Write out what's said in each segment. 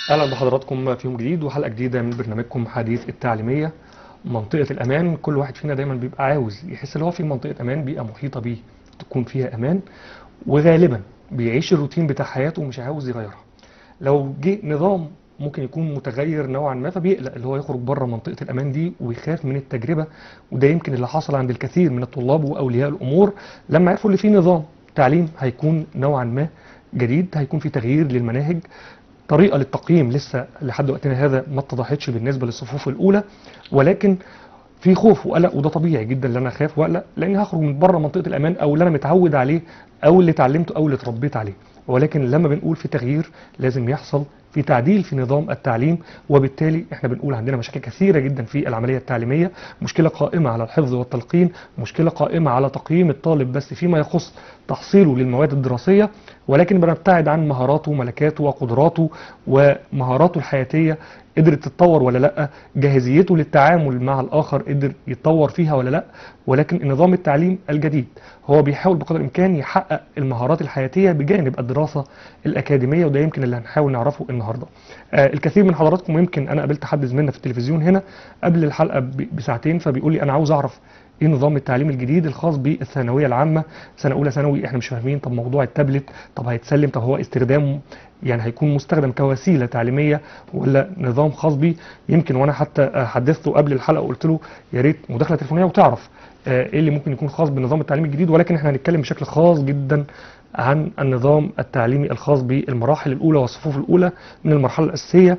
اهلا بحضراتكم في يوم جديد وحلقه جديده من برنامجكم حديث التعليميه منطقه الامان كل واحد فينا دايما بيبقى عاوز يحس ان هو في منطقه امان بيئه محيطه بيه تكون فيها امان وغالبا بيعيش الروتين بتاع حياته ومش عاوز يغيرها لو جه نظام ممكن يكون متغير نوعا ما فبيقلق اللي هو يخرج بره منطقه الامان دي ويخاف من التجربه وده يمكن اللي حصل عند الكثير من الطلاب واولياء الامور لما عرفوا ان في نظام تعليم هيكون نوعا ما جديد هيكون في تغيير للمناهج طريقه للتقييم لسه لحد وقتنا هذا ما اتضحتش بالنسبه للصفوف الاولى ولكن في خوف وقلق وده طبيعي جدا ان انا اخاف واقلق لاني هخرج من بره منطقه الامان او اللي انا متعود عليه او اللي اتعلمته او اللي اتربيت عليه ولكن لما بنقول في تغيير لازم يحصل في تعديل في نظام التعليم وبالتالي احنا بنقول عندنا مشاكل كثيره جدا في العمليه التعليميه مشكله قائمه على الحفظ والتلقين مشكله قائمه على تقييم الطالب بس فيما يخص تحصيله للمواد الدراسيه ولكن بنبتعد عن مهاراته وملكاته وقدراته ومهاراته الحياتيه قدرت تتطور ولا لا جاهزيته للتعامل مع الاخر قدر يتطور فيها ولا لا ولكن نظام التعليم الجديد هو بيحاول بقدر الامكان يحقق المهارات الحياتيه بجانب الدراسه الاكاديميه وده يمكن اللي هنحاول نعرفه النهارده آه الكثير من حضراتكم يمكن انا قابلت حد زميلنا في التلفزيون هنا قبل الحلقه ب- بساعتين فبيقول لي انا عاوز اعرف ايه نظام التعليم الجديد الخاص بالثانويه العامه سنه اولى ثانوي احنا مش فاهمين طب موضوع التابلت طب هيتسلم طب هو استخدامه يعني هيكون مستخدم كوسيله تعليميه ولا نظام خاص بيه يمكن وانا حتى آه، حدثته قبل الحلقه وقلت له يا ريت مداخله تليفونيه وتعرف آه، ايه اللي ممكن يكون خاص بنظام التعليم الجديد ولكن احنا هنتكلم بشكل خاص جدا عن النظام التعليمي الخاص بالمراحل الاولى والصفوف الاولى من المرحله الاساسيه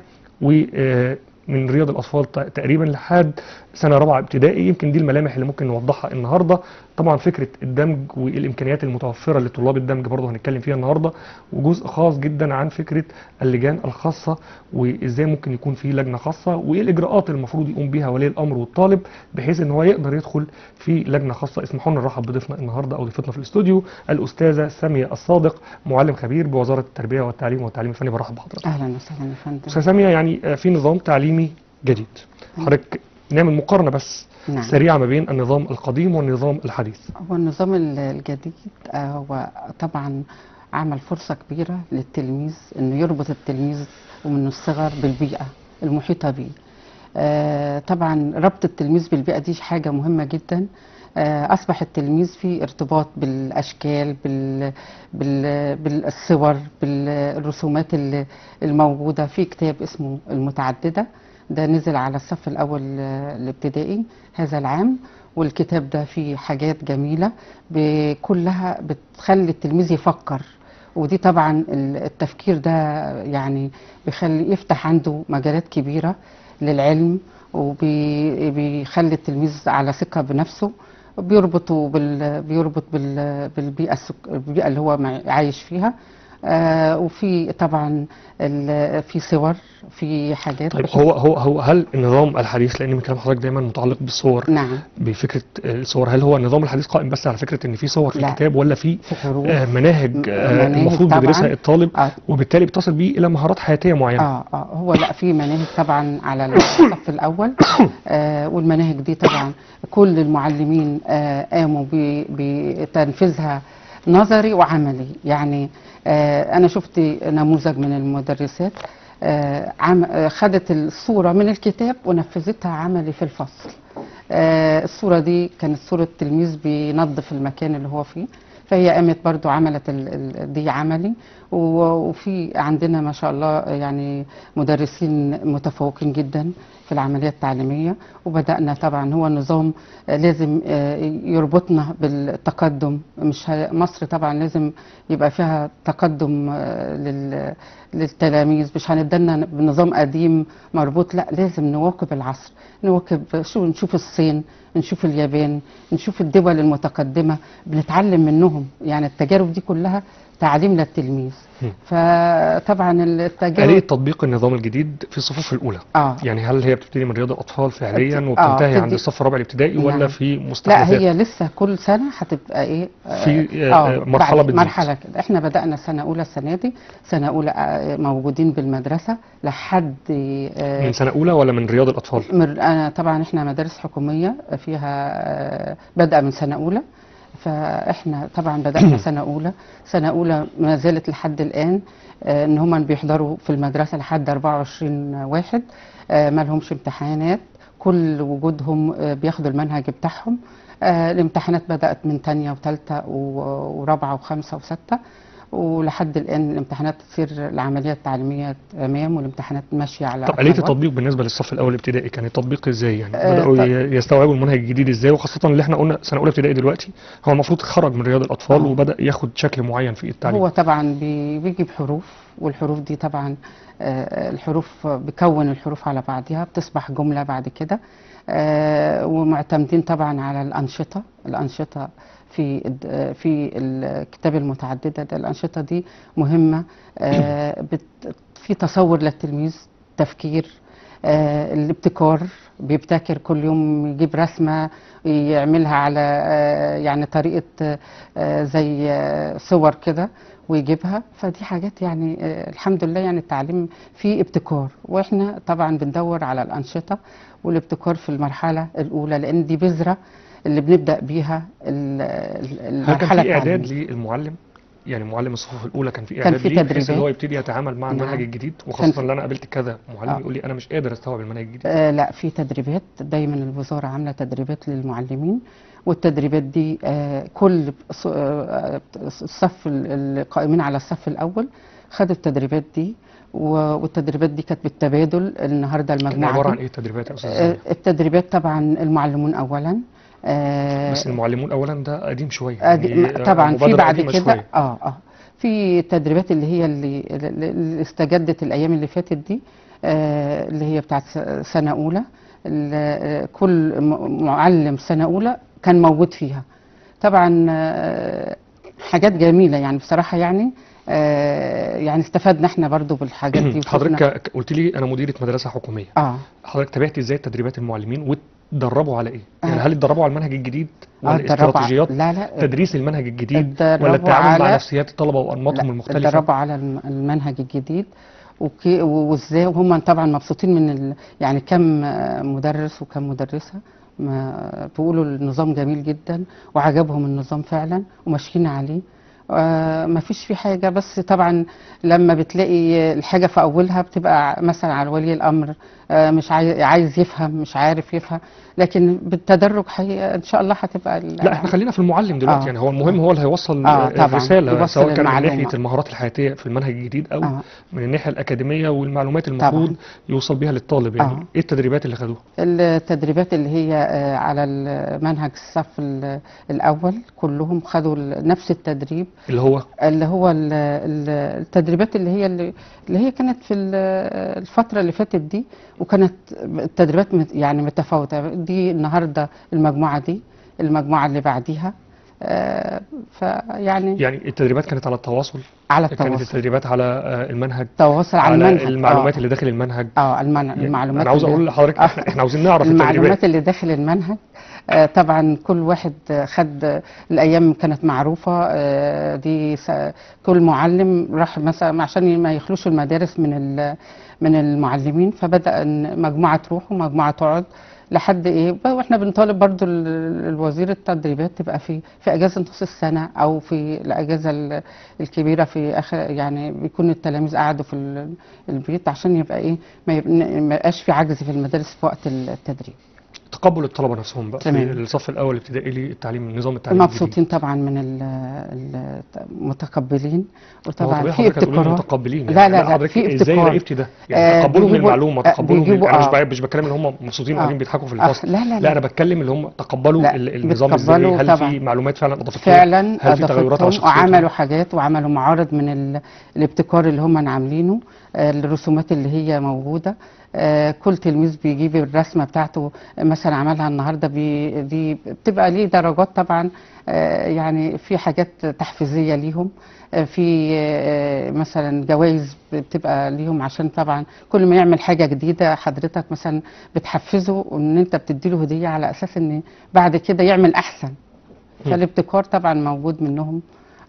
ومن رياض الاطفال ت- تقريبا لحد سنه رابعه ابتدائي يمكن دي الملامح اللي ممكن نوضحها النهارده طبعا فكره الدمج والامكانيات المتوفره لطلاب الدمج برضه هنتكلم فيها النهارده وجزء خاص جدا عن فكره اللجان الخاصه وازاي ممكن يكون في لجنه خاصه وايه الاجراءات اللي المفروض يقوم بيها ولي الامر والطالب بحيث ان هو يقدر يدخل في لجنه خاصه اسمحوا لنا نرحب بضيفنا النهارده او ضيفتنا في الاستوديو الاستاذه ساميه الصادق معلم خبير بوزاره التربيه والتعليم والتعليم الفني برحب بحضرتك اهلا وسهلا يا فندم استاذه ساميه يعني آه، في نظام تعليمي جديد حضرتك نعمل مقارنه بس نعم سريعه ما بين النظام القديم والنظام الحديث هو النظام ال- الجديد آه، هو طبعا عمل فرصة كبيرة للتلميذ انه يربط التلميذ ومن الصغر بالبيئة المحيطة به آه، طبعا ربط التلميذ بالبيئة دي حاجة مهمة جدا آه، أصبح التلميذ في ارتباط بالأشكال بال... بال... بالصور بالرسومات اللي- الموجودة في كتاب اسمه المتعددة ده نزل على الصف الأول آه، الابتدائي هذا العام والكتاب ده فيه حاجات جميلة ب- كلها بتخلي التلميذ يفكر ودي طبعا ال- التفكير ده يعني بيخلي يفتح عنده مجالات كبيرة للعلم وبيخلي التلميذ على ثقة بنفسه بيربطه بال بيربط بال بالبيئة السك... البيئة اللي هو مع- عايش فيها آه وفي طبعا ال... في صور في حاجات طيب بحيث- هو هو هو هل النظام الحديث لان من كلام حضرتك دايما متعلق بالصور نعم بفكره الصور هل هو النظام الحديث قائم بس على فكره ان في صور في لا. الكتاب ولا في في حروف آه، مناهج آه، مناهج المفروض طبعاً. يدرسها الطالب آه. وبالتالي بيتصل بيه الى مهارات حياتيه معينه اه اه هو لا في مناهج طبعا على الصف الاول آه والمناهج دي طبعا كل المعلمين آه قاموا ب- بتنفيذها نظري وعملي يعني آه انا شفت نموذج من المدرسات آه عم آه، خدت الصوره من الكتاب ونفذتها عملي في الفصل آه الصوره دي كانت صوره تلميذ بينظف المكان اللي هو فيه فهي قامت برضو عملت ال- ال- دي عملي و- وفي عندنا ما شاء الله يعني مدرسين متفوقين جدا في العملية التعليمية وبدأنا طبعا هو النظام آه، لازم آه، يربطنا بالتقدم مش ه- مصر طبعا لازم يبقى فيها تقدم آه، لل- للتلاميذ مش هندلنا بنظام قديم مربوط لا لازم نواكب العصر نواكب شو نشوف الصين نشوف اليابان نشوف الدول المتقدمة بنتعلم منهم يعني التجارب دي كلها تعليم للتلميذ هم. فطبعا آلية التجارب تطبيق النظام الجديد في الصفوف الأولى اه يعني هل هي بتبتدي من رياض الأطفال فعليا آه، وبتنتهي عند بتدي- الصف الرابع الابتدائي ولا نعم. في لا مستحدثات؟ هي لسه كل سنة هتبقى ايه في آه، مرحلة بعد- بتزيد. مرحلة كده احنا بدأنا سنة أولى السنة دي سنة أولى آه، موجودين بالمدرسة لحد آه، من سنة أولى ولا من رياض الأطفال؟ مر... أنا طبعا احنا مدارس حكومية فيها آه، بادئة من سنة أولى فاحنا طبعا بدانا سنه اولى سنه اولى ما زالت لحد الان آه، ان هم بيحضروا في المدرسه لحد 24 واحد آه، ما لهمش امتحانات كل وجودهم آه، بياخدوا المنهج بتاعهم آه، الامتحانات بدات من تانية وثالثه ورابعه وخمسه وسته ولحد الان الامتحانات تصير العمليه التعليميه تمام والامتحانات ماشيه على طب آلية أكمل وجه. التطبيق بالنسبة للصف الأول الابتدائي كان التطبيق ازاي يعني آه، بدأوا ط- ي- يستوعبوا المنهج الجديد ازاي وخاصة اللي احنا قلنا سنة أولى ابتدائي دلوقتي هو المفروض خرج من رياض الأطفال آه. وبدأ ياخد شكل معين في التعليم هو طبعا بي- بيجي بحروف والحروف دي طبعا آه، الحروف بيكون الحروف على بعضها بتصبح جملة بعد كده آه، ومعتمدين طبعا على الأنشطة الأنشطة في الد- آه، في الكتاب المتعددة ده الأنشطة دي مهمة آه، بت- في تصور للتلميذ تفكير آه، الابتكار بيبتكر كل يوم يجيب رسمة يعملها على آه، يعني طريقة آه، زي آه، صور كده ويجيبها فدي حاجات يعني آه، الحمد لله يعني التعليم فيه ابتكار واحنا طبعا بندور على الأنشطة والابتكار في المرحلة الأولى لأن دي بذرة اللي بنبدأ بيها ال- ال- هل كان المرحلة في إعداد التعليمية للمعلم يعني معلم الصفوف الأولى كان في كان إعداد في ليه بحيث إن تدريبات. هو يبتدي يتعامل مع نعم. المنهج الجديد كان وخاصة في- اللي أنا قابلت كذا معلم آه. يقول لي أنا مش قادر أستوعب المنهج الجديد آه لا في تدريبات دايما الوزارة عاملة تدريبات للمعلمين والتدريبات دي آه كل ص- آه الصف ال- القائمين على الصف الأول خدوا التدريبات دي و- والتدريبات دي كانت بالتبادل النهارده كان المجموعة عبارة عن دي. إيه التدريبات يا أستاذ آه زاهر؟ التدريبات طبعا المعلمون أولا آه بس المعلمون أولا ده قديم شوية أدي- يعني ما- طبعا في مبادرة بعد قديمة كده شوية. اه اه في تدريبات اللي هي اللي, اللي استجدت الايام اللي فاتت دي آه اللي هي بتاعت س- سنه اولى ال- كل م- معلم سنه اولى كان موجود فيها طبعا آه حاجات جميله يعني بصراحه يعني آه يعني استفدنا احنا برضو بالحاجات دي وشفنا- حضرتك ك- قلت لي أنا مديرة مدرسة حكومية اه حضرتك تابعت ازاي تدريبات المعلمين واتدربوا على ايه؟ يعني آه. هل اتدربوا على المنهج الجديد آه، ولا اتدربوا على- استراتيجيات لا لا تدريس المنهج الجديد اتدربوا ولا التعامل مع على- نفسيات الطلبه وانماطهم لا، المختلفه؟ اتدربوا على الم- المنهج الجديد وكي- وازاي وهم طبعا مبسوطين من ال... يعني كم آه، مدرس وكم مدرسه ما بيقولوا النظام جميل جدا وعجبهم النظام فعلا وماشيين عليه آه ما فيش في حاجة بس طبعا لما بتلاقي الحاجة في أولها بتبقى مثلا على ولي الأمر آه مش عايز, عايز يفهم مش عارف يفهم لكن بالتدرج حقيقة إن شاء الله هتبقى ال- لا احنا خلينا في المعلم دلوقتي آه. يعني هو المهم هو اللي هيوصل آه، طبعاً. الرساله يوصل سواء كان من المعلومة. ناحيه المهارات الحياتيه في المنهج الجديد او آه. من الناحيه الاكاديميه والمعلومات المفروض طبعاً. يوصل بيها للطالب يعني آه. ايه التدريبات اللي خدوها؟ التدريبات اللي هي آه، على المنهج الصف ال- الأول كلهم خدوا ال- نفس التدريب اللي هو اللي هو ال- ال- التدريبات اللي هي اللي, اللي هي كانت في ال- الفترة اللي فاتت دي وكانت التدريبات مت- يعني متفاوتة دي النهاردة المجموعة دي المجموعة اللي بعديها آه، فيعني يعني التدريبات كانت على التواصل على كانت التواصل التدريبات على آه، المنهج التواصل على على المنهج المعلومات آه. اللي داخل المنهج اه المن- يعني المعلومات انا عاوز اللي- اقول لحضرتك آه. احنا, احنا عاوزين نعرف التدريبات المعلومات اللي داخل المنهج آه، طبعا كل واحد آه، خد آه، الايام كانت معروفه آه، دي س- كل معلم راح مثلا عشان ما يخلوش المدارس من ال- من المعلمين فبدا إن مجموعه تروح ومجموعه تقعد لحد ايه واحنا بنطالب برضو ال- الوزير التدريبات تبقى في في اجازه نص السنه او في الاجازه ال- الكبيره في اخر يعني بيكون التلاميذ قعدوا في ال- البيت عشان يبقى ايه ما يبقى- ما يبقاش في عجز في المدارس في وقت التدريب تقبل الطلبه نفسهم بقى في تمام. الصف الاول الابتدائي للتعليم النظام التعليمي الجديد. مبسوطين طبعا من ال- ال- المتقبلين هو وطبعا طبيعي في حضرتك هتقولي ابتكارات متقبلين لا، يعني لا، لا لا، حضرتك في ازاي ابتكار. راقبتي ده؟ آه، يعني تقبلهم بيجيبوا- للمعلومه آه، تقبلهم لل- بيجيبوا- انا مش آه. بقى- مش بتكلم ان هم مبسوطين آه. وقاعدين بيضحكوا في آه، الفصل لا، لا، لا لا. انا بتكلم اللي هم تقبلوا لا، ال- النظام ازاي بيتقبلوا هل في طبعاً. معلومات فعلا اضافت فعلا هل في تغيرات على أضافتهم شخصيتهم وعملوا حاجات وعملوا معارض من ال- الابتكار اللي هم عاملينه آه، الرسومات اللي هي موجوده آه، كل تلميذ بيجيب الرسمه بتاعته مثلا عملها النهارده بي دي بتبقى ليه درجات طبعا آه، يعني في حاجات تحفيزيه ليهم آه، في آه، مثلا جوائز بتبقى ليهم عشان طبعا كل ما يعمل حاجه جديده حضرتك مثلا بتحفزه ان انت بتديله هديه على اساس ان بعد كده يعمل احسن مم. فالابتكار طبعا موجود منهم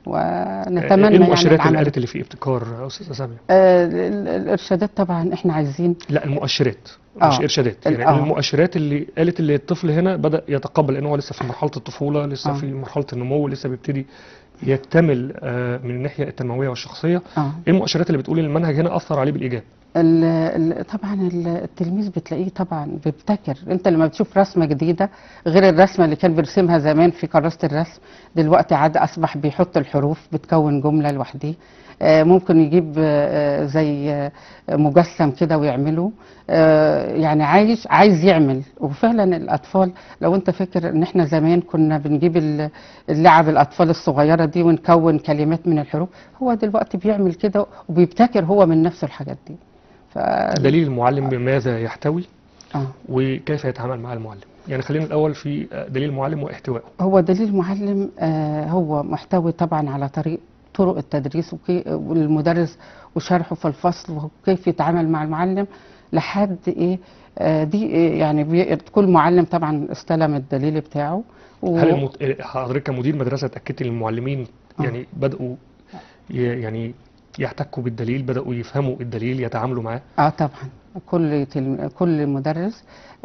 ونتمنى ايه يعني المؤشرات اللي العمل قالت اللي فيه ابتكار يا استاذه ساميه آه، ال- ال- الارشادات طبعا احنا عايزين لا المؤشرات آه. مش ارشادات ال- يعني آه. المؤشرات اللي قالت اللي الطفل هنا بدا يتقبل لان هو لسه في مرحله الطفوله لسه آه. في مرحله النمو لسه بيبتدي يكتمل آه، من الناحيه التنمويه والشخصيه اه ايه المؤشرات اللي بتقول ان المنهج هنا اثر عليه بالايجاب ال- ال- طبعا ال- التلميذ بتلاقيه طبعا بيبتكر انت لما بتشوف رسمه جديده غير الرسمه اللي كان بيرسمها زمان في كراسه الرسم دلوقتي عاد اصبح بيحط الحروف بتكون جمله لوحديه آه، ممكن يجيب آه، زي آه، مجسم كده ويعمله آه، يعني عايز عايز يعمل وفعلا الاطفال لو انت فاكر ان احنا زمان كنا بنجيب ال- اللعب الاطفال الصغيره دي ونكون كلمات من الحروف هو دلوقتي بيعمل كده وبيبتكر هو من نفسه الحاجات دي ف... دليل المعلم بماذا يحتوي آه. وكيف يتعامل مع المعلم يعني خلينا الاول في آه، دليل المعلم واحتوائه هو دليل معلم آه هو محتوي طبعا على طريق طرق التدريس وكي والمدرس وشرحه في الفصل وكيف يتعامل مع المعلم لحد ايه آه دي إيه يعني بي كل معلم طبعا استلم الدليل بتاعه و... هل المت... آه، حضرتك كمدير مدرسه اتاكدت ان المعلمين آه. يعني بداوا ي... يعني يحتكوا بالدليل بداوا يفهموا الدليل يتعاملوا معاه اه طبعا كل تلم... كل مدرس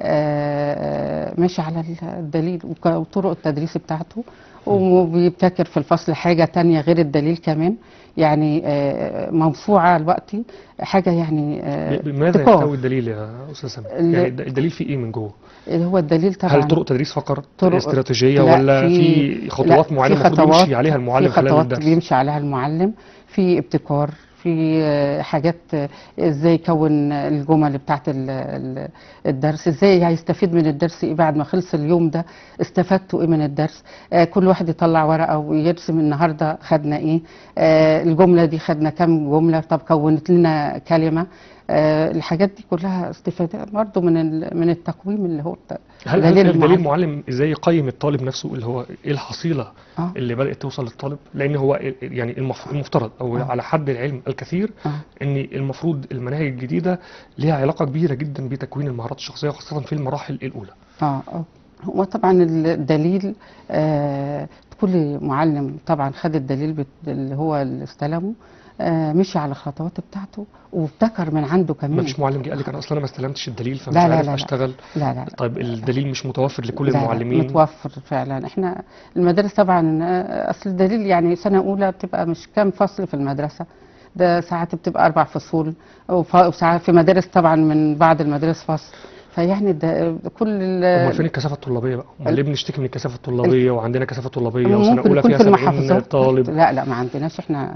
آه ماشي على الدليل وك- وطرق التدريس بتاعته وبيبتكر في الفصل حاجة تانية غير الدليل كمان يعني آه موسوعة دلوقتي حاجة يعني آه ب- بماذا ابتكار. يحتوي الدليل يا استاذ سامي ال- يعني الد- الدليل فيه ايه من جوه اللي هو الدليل طبعا هل طرق تدريس فقط طرق- استراتيجيه لا، ولا في- في خطوات لا، معينه في المفروض خطوات- يمشي عليها المعلم في خلال خطوات الدرس بيمشي عليها المعلم في ابتكار في آه، حاجات آه، ازاي يكون الجمل بتاعت ال- ال- الدرس ازاي هيستفيد من الدرس ايه بعد ما خلص اليوم ده استفدتوا ايه من الدرس آه، كل واحد يطلع ورقه ويرسم النهارده خدنا ايه آه، الجمله دي خدنا كام جمله طب كونت لنا كلمه آه، الحاجات دي كلها استفاده برضه من ال- من التقويم اللي هو الت- هل هل دليل الدليل المعلم. المعلم ازاي يقيم الطالب نفسه اللي هو ايه الحصيله اه اللي بدات توصل للطالب لان هو يعني المف- المفترض او آه. على حد العلم الكثير اه ان المفروض المناهج الجديده ليها علاقه كبيره جدا بتكوين المهارات الشخصيه خاصه في المراحل الاولى اه اه هو طبعا الدليل آه كل معلم طبعا خد الدليل بت- اللي هو اللي استلمه آه مشي على الخطوات بتاعته وابتكر من عنده ما كمان فيش معلم جه قال لك انا اصلا انا ما استلمتش الدليل فمش لا، لا، عارف لا، لا. اشتغل لا لا لا طيب الدليل مش متوفر لكل لا، لا، المعلمين متوفر فعلا احنا المدارس طبعا آه، اصل الدليل يعني سنه اولى بتبقى مش كام فصل في المدرسه ده ساعات بتبقى اربع فصول وف- وساعات في مدارس طبعا من بعض المدارس فصل فيعني ده كل ال- امال فين الكثافه الطلابيه بقى؟ امال ليه بنشتكي من الكثافه الطلابيه وعندنا كثافه طلابيه وسنه ممكن اولى يكون فيها في 70 المحافظات طالب لا لا ما عندناش احنا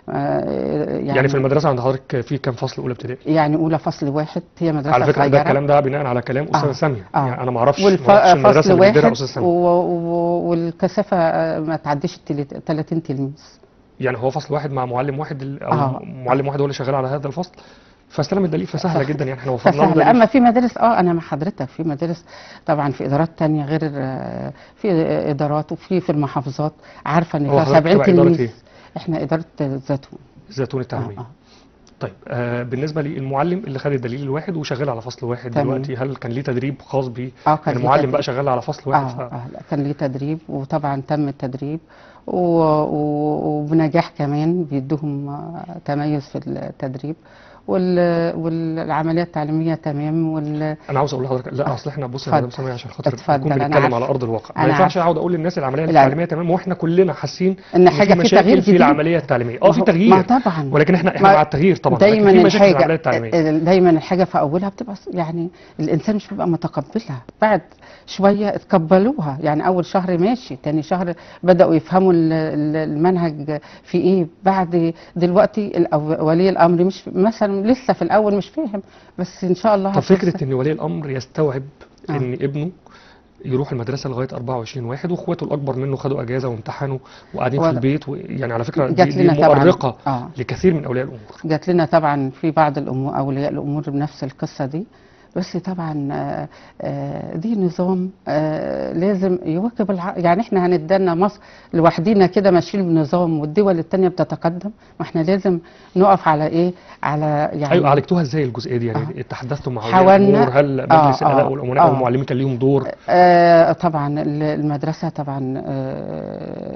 آه، يعني يعني في المدرسه عند حضرتك في كام فصل اولى ابتدائي؟ يعني اولى فصل واحد هي مدرسه على فكره ده صغيره الكلام ده بناء على كلام استاذه آه، ساميه آه. يعني انا ما اعرفش ما اعرفش المدرسه والفصل اللي بيديرها واحد استاذ و... ساميه و... والكثافه آه، ما تعديش ال 30 تلميذ يعني هو فصل واحد مع معلم واحد ال- او آه. معلم واحد هو اللي شغال على هذا الفصل فاستلم الدليل فسهله جدا يعني احنا وفرنا له فسهل دليل اما في مدارس اه انا مع حضرتك في مدارس طبعا في ادارات تانية غير آه، في ادارات وفي في المحافظات عارفه ان هو فيها حضرتك 70 تبع إدارة تلميذ إيه؟ احنا اداره الزيتون الزيتون اه التعليميه اه طيب آه بالنسبه للمعلم اللي خد الدليل الواحد وشغال على فصل واحد تمام. دلوقتي هل كان ليه تدريب خاص بيه؟ اه كان يعني ليه المعلم تدريب. بقى شغال على فصل واحد اه ف... اه لا كان ليه تدريب وطبعا تم التدريب و... و... وبنجاح كمان بيدوهم آه، تميز في التدريب وال... والعمليه التعليميه تمام وال... انا عاوز اقول لحضرتك لا آه. اصل احنا بص يا اتفضل. مدام ساميه عشان خاطر اتفضل، نكون أنا بنتكلم عارفة. على ارض الواقع ما أنا ينفعش عارفة. اقعد اقول للناس العمليه لا. التعليميه تمام واحنا كلنا حاسين ان حاجه في مشاكل تغيير في جديد العمليه التعليميه اه في ما هو- تغيير ما طبعا ولكن احنا احنا ما- مع التغيير طبعا ولكن دايما في مشاكل في العمليه الحاجه التعليميه دايما الحاجه في اولها بتبقى س- يعني الانسان مش بيبقى متقبلها بعد شويه اتقبلوها يعني اول شهر ماشي تاني شهر بداوا يفهموا ال- ال- المنهج في ايه بعد دلوقتي الأو- ولي الامر مش مثلا لسه في الاول مش فاهم بس ان شاء الله طب فكره هتوصل. ان ولي الامر يستوعب آه. ان ابنه يروح المدرسه لغايه 24 واحد واخواته الاكبر منه خدوا اجازه وامتحنوا وقاعدين في وضع. البيت و... يعني على فكره دي, جات دي لنا طبعا مؤرقه اه لكثير من اولياء الامور جات لنا طبعا في بعض الأمور أولياء الأمور بنفس القصة دي بس طبعا آه، آه، دي نظام آه، لازم يواكب الع... يعني احنا هندانا مصر لوحدينا كده ماشيين بنظام والدول التانية بتتقدم ما احنا لازم نقف على ايه على يعني ايوه عالجتوها ازاي الجزئيه دي يعني تحدثتوا مع اولياء حاولنا- الامور هل مجلس آه، الاداء آه، والامناء آه. والمعلمين كان ليهم دور آه طبعا ال- المدرسة طبعا آه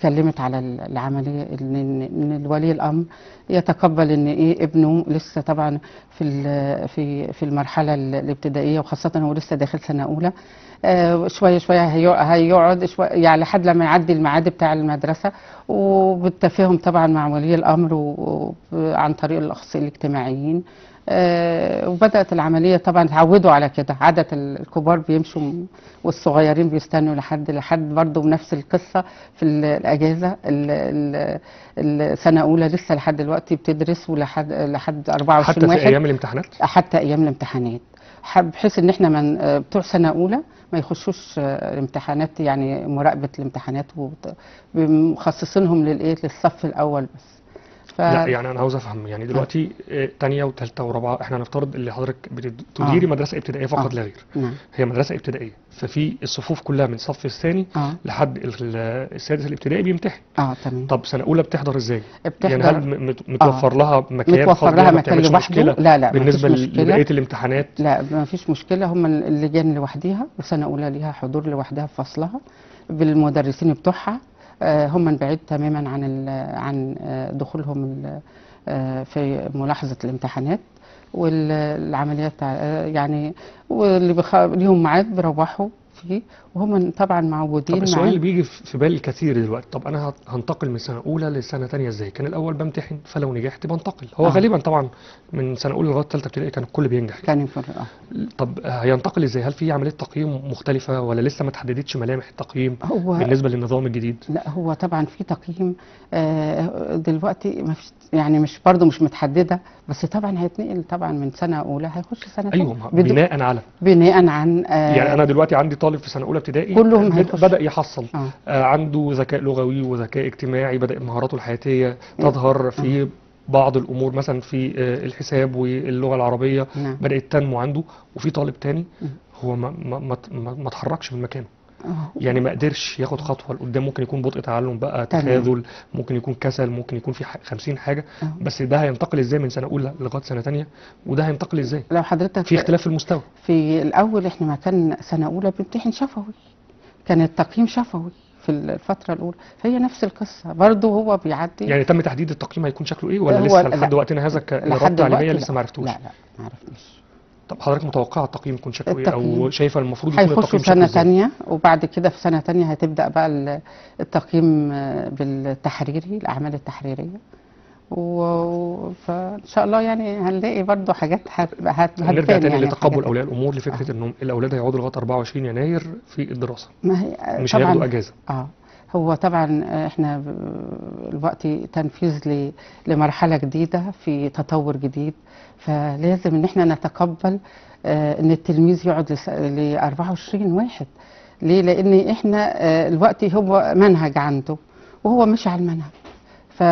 اتكلمت على ال- العمليه ان ان إن الولي الامر يتقبل ان ايه ابنه لسه طبعا في ال- في في المرحله ال- الابتدائيه وخاصه هو لسه داخل سنه اولى آه، شويه شويه هيق- هيقعد شويه يعني لحد لما يعدي الميعاد بتاع المدرسه وبالتفاهم طبعا مع ولي الامر و- و- عن طريق الاخصائيين الاجتماعيين آه، وبدات العمليه طبعا اتعودوا على كده عاده ال- الكبار بيمشوا م- والصغيرين بيستنوا لحد لحد برضه بنفس القصه في ال- الاجازه ال- ال- السنه اولى لسه لحد دلوقتي بتدرس ولحد لحد 24 حتى في واحد ايام الامتحانات حتى ايام الامتحانات حب- بحيث ان احنا من آه، بتوع سنه اولى ما يخشوش آه، الامتحانات يعني مراقبه الامتحانات وت- مخصصينهم للايه للصف الاول بس ف... لا يعني انا عاوز افهم يعني دلوقتي آه، تانية وثالثه ورابعه احنا هنفترض اللي حضرتك بتديري آه. مدرسه ابتدائيه فقط آه. لا غير نعم هي مدرسه ابتدائيه ففي الصفوف كلها من الصف الثاني اه لحد ال- السادس الابتدائي بيمتحن اه تمام طب سنه اولى بتحضر ازاي يعني بتحضر هل م- مت- متوفر لها مكان متوفر خاص لها بيها ما مكان بتعملش لوحده مشكله لا لا بالنسبه مفيش ل- مشكله لبقيه الامتحانات لا ما فيش مشكله هم اللجان لوحديها وسنه اولى ليها حضور لوحدها في فصلها بالمدرسين بتوعها آه، هم من بعيد تماما عن ال- عن آه، دخولهم ال- آه، في ملاحظه الامتحانات والعمليات آه، يعني واللي بخ... ليهم ميعاد بيروحوا فيه وهم طبعا معودين طب السؤال معاه اللي بيجي في في بال الكثير دلوقتي طب انا هت- هنتقل من سنه اولى لسنه ثانيه ازاي كان الاول بمتحن فلو نجحت بنتقل هو آه. غالبا طبعا من سنه اولى لغايه ثالثه ابتدائي كان الكل بينجح كان يكون آه. طب هينتقل ازاي هل في عمليه تقييم مختلفه ولا لسه ما تحددتش ملامح التقييم هو بالنسبه للنظام الجديد لا هو طبعا في تقييم آه، دلوقتي ما فيش يعني مش برضه مش متحدده بس طبعا هيتنقل طبعا من سنه اولى هيخش سنه ايوه تانية. ما- بدون- بناء على بناء عن آه، يعني انا دلوقتي عندي طالب في سنه اولى ابتدائي كلهم بد- هيخش. بدا يحصل آه. آه، عنده ذكاء لغوي وذكاء اجتماعي بدا مهاراته الحياتيه تظهر في بعض الامور مثلا في آه، الحساب واللغه العربيه نعم بدات تنمو عنده وفي طالب تاني مم. هو ما ما ما ما ما اتحركش من مكانه آه. يعني ما قدرش ياخد خطوه لقدام ممكن يكون بطء تعلم بقى تمام. تخاذل ممكن يكون كسل ممكن يكون في ح- 50 حاجه آه. بس ده هينتقل ازاي من سنه اولى لغايه سنه تانية وده هينتقل ازاي لو حضرتك في اختلاف في المستوى في الاول احنا ما كان سنه اولى بنمتحن شفوي كان التقييم شفوي في الفتره الاولى فهي نفس القصه برضه هو بيعدي يعني تم تحديد التقييم هيكون شكله ايه ولا هو- لسه لا. لحد وقتنا هذا لحد كإدارات دلوقتي تعليميه لا. لسه ما عرفتوش لا لا ما عرفناش طب حضرتك متوقعه التقييم يكون شكله ايه او التقييم شايفه المفروض يكون هيخشوا التقييم شكله سنة ازاي تانية وبعد كده في سنة تانية هتبدأ بقى ال- التقييم آه، بالتحريري الأعمال التحريرية و- فإن شاء الله يعني هنلاقي برضو حاجات هت- هت- نرجع هتبان تاني يعني لتقبل الحاجات اولياء الامور لفكره انهم الاولاد هيقعدوا لغايه 24 يناير في الدراسه ما هي مش هياخدوا طبعا اجازه اه هو طبعا احنا ب- الوقت تنفيذ ل- لمرحلة جديدة في تطور جديد فلازم ان احنا نتقبل آه، ان التلميذ يقعد لس- ل 24 واحد ليه لان احنا آه، الوقت هو منهج عنده وهو مش على المنهج ف...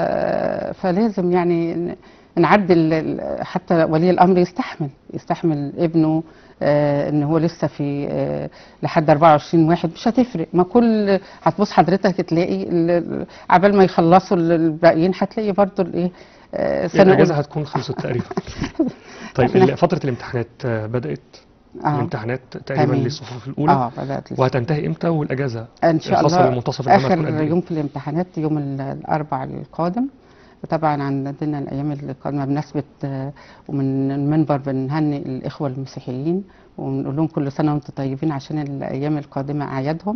فلازم يعني ن- نعدل ال- حتى ولي الامر يستحمل يستحمل ابنه آه ان هو لسه في آه لحد 24 واحد مش هتفرق ما كل هتبص حضرتك تلاقي ال- ال- عبال ما يخلصوا ال- الباقيين هتلاقي برضو الايه آه سنه الاجازه أولى. هتكون خلصت تقريبا طيب إحنا- ال- فتره الامتحانات آه، بدات اه الامتحانات تقريبا تمام. للصفوف الاولى اه بدات لسه. وهتنتهي امتى والاجازه ان شاء الخاصه الله بالمنتصف العام هتكون اخر قد ايه يوم في الامتحانات يوم ال- الاربع القادم طبعا عندنا الايام القادمه بمناسبه آه، ومن المنبر بنهنئ الاخوه المسيحيين ونقول لهم كل سنه وانتم طيبين عشان الايام القادمه اعيادهم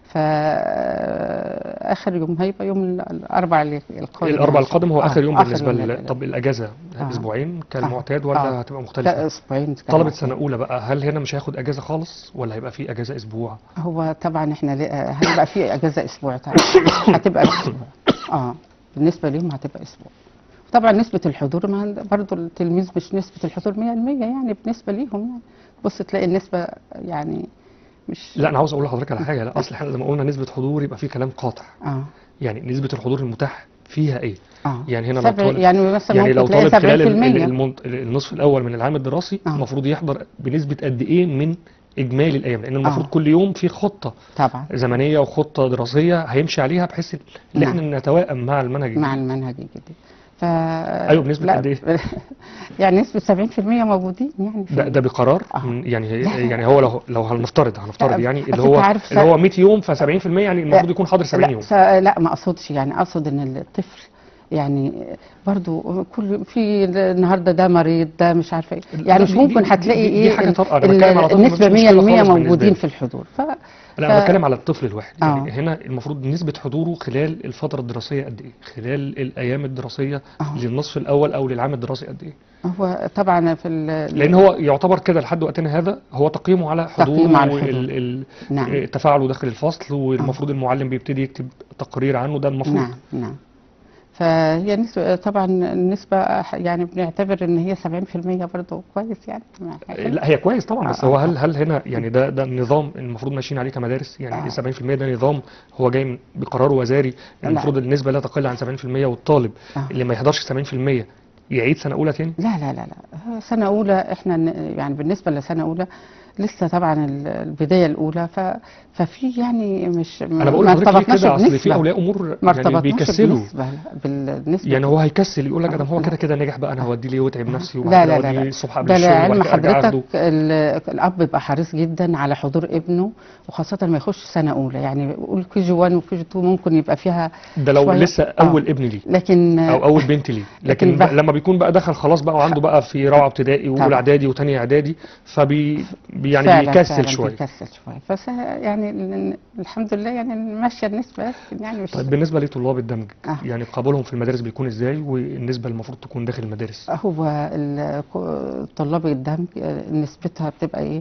فاخر يوم هيبقى يوم ال- الاربع القادم الاربع يعني. القادم هو آه، اخر يوم بالنسبه يوم ل... لل- طب الاجازه آه. اسبوعين كالمعتاد ولا آه. هتبقى لا مختلفه اسبوعين طلبة سنة أولى بقى هل هنا مش هياخد أجازة خالص ولا هيبقى في أجازة أسبوع؟ هو طبعا احنا لقى- هيبقى في اجازه اسبوع طبعا هتبقى اسبوع اه بالنسبه ليهم هتبقى اسبوع طبعا نسبه الحضور ما عند- برضو التلميذ مش نسبه الحضور 100% يعني بالنسبه ليهم يعني بص تلاقي النسبه يعني مش لا أنا عاوز أقول لحضرتك على حاجة لا أصل إحنا لما قلنا نسبة حضور يبقى في كلام قاطع اه يعني نسبة الحضور المتاح فيها إيه؟ اه يعني هنا لو سبع طالب يعني مثلا يعني ممكن لو تلاقي طالب خلال ال- 70% ال- المنط- النصف الأول من العام الدراسي آه. المفروض يحضر بنسبة قد إيه من إجمالي الأيام لأن المفروض آه. كل يوم في خطة طبعا زمنية وخطة دراسية هيمشي عليها بحيث إن إحنا نتوائم مع المنهج مع الجديد. المنهج الجديد ف أيوة، بنسبة لا، قد إيه؟ يعني نسبة 70% موجودين يعني في ده ده بقرار آه. من- يعني هي- لا، لا. يعني هو لو لو هنفترض هنفترض لا، يعني بس اللي أنت هو عارف اللي سا- هو 100 يوم ف 70% يعني المفروض يكون حاضر 70 لا يوم س... لا ما اقصدش يعني اقصد ان الطفل يعني برضو كل في النهارده ده مريض ده مش عارفه ايه لا، يعني مش دي- ممكن دي- هتلاقي دي- دي ايه حاجة ال- طارئة. أنا ال- بتكلم على طفل مفيش النسبه مشكلة 100% خالص بالنسبة موجودين لي. في الحضور ف... لا انا ف- بتكلم على الطفل الواحد يعني آه. هنا المفروض نسبة حضوره خلال الفترة الدراسية قد ايه خلال الايام الدراسية آه. للنصف الاول او للعام الدراسي قد ايه هو طبعا في ال... لان هو يعتبر كده لحد وقتنا هذا هو تقييمه على حضوره تقييم على الحضور. ال- ال- نعم تفاعله داخل الفصل والمفروض المعلم بيبتدي يكتب تقرير عنه ده المفروض نعم نعم فهي نسبة طبعا النسبة يعني بنعتبر ان هي 70% برضه كويس يعني ما حاجة. لا هي كويس طبعا بس آه، هو آه. هل هل هنا يعني ده ده النظام المفروض ماشيين عليه كمدارس يعني آه. 70% ده نظام هو جاي من- بقرار وزاري لا. المفروض النسبة لا تقل عن 70% والطالب آه. اللي ما يحضرش 70% يعيد سنة أولى تاني لا لا لا لا سنة أولى احنا ن- يعني بالنسبة لسنة أولى لسه طبعا ال- البداية الأولى ف ففي يعني مش انا بقول ما لحضرتك ليه ارتبطناش كده اصل في بنسبة. اولياء امور ما يعني ارتبطناش بيكسلوا بالنسبة بالنسبة يعني هو هيكسل يقول لك آه، ده ما هو لا. كده كده نجح بقى انا هوديه ليه واتعب نفسي لا وبعد كده لا لا اوديه لا الصبح قبل ده الشغل لعلم وبعد كده ارجع حضرتك اخده ال- الأب بيبقى حريص جدا على حضور ابنه وخاصة ما يخش سنة أولى يعني قول كي جي 1 وكي جي 2 ممكن يبقى فيها ده لو شوية. لسه آه. اول ابن ليه لكن او اول بنت ليه لكن لكن بقى- بقى لما بيكون بقى دخل خلاص بقى وعنده بقى في رابعه ابتدائي واولى طبعا. اعدادي وثانيه اعدادي فبي بي- يعني فعلا بيكسل فعلا شويه بيكسل شوية بس يعني ال- الحمد لله يعني ماشية النسبة لكن يعني مش طيب بالنسبه لطلاب الدمج آه. يعني قبولهم في المدارس بيكون ازاي والنسبه المفروض تكون داخل المدارس هو ال- ك- طلاب الدمج آه، نسبتها بتبقى ايه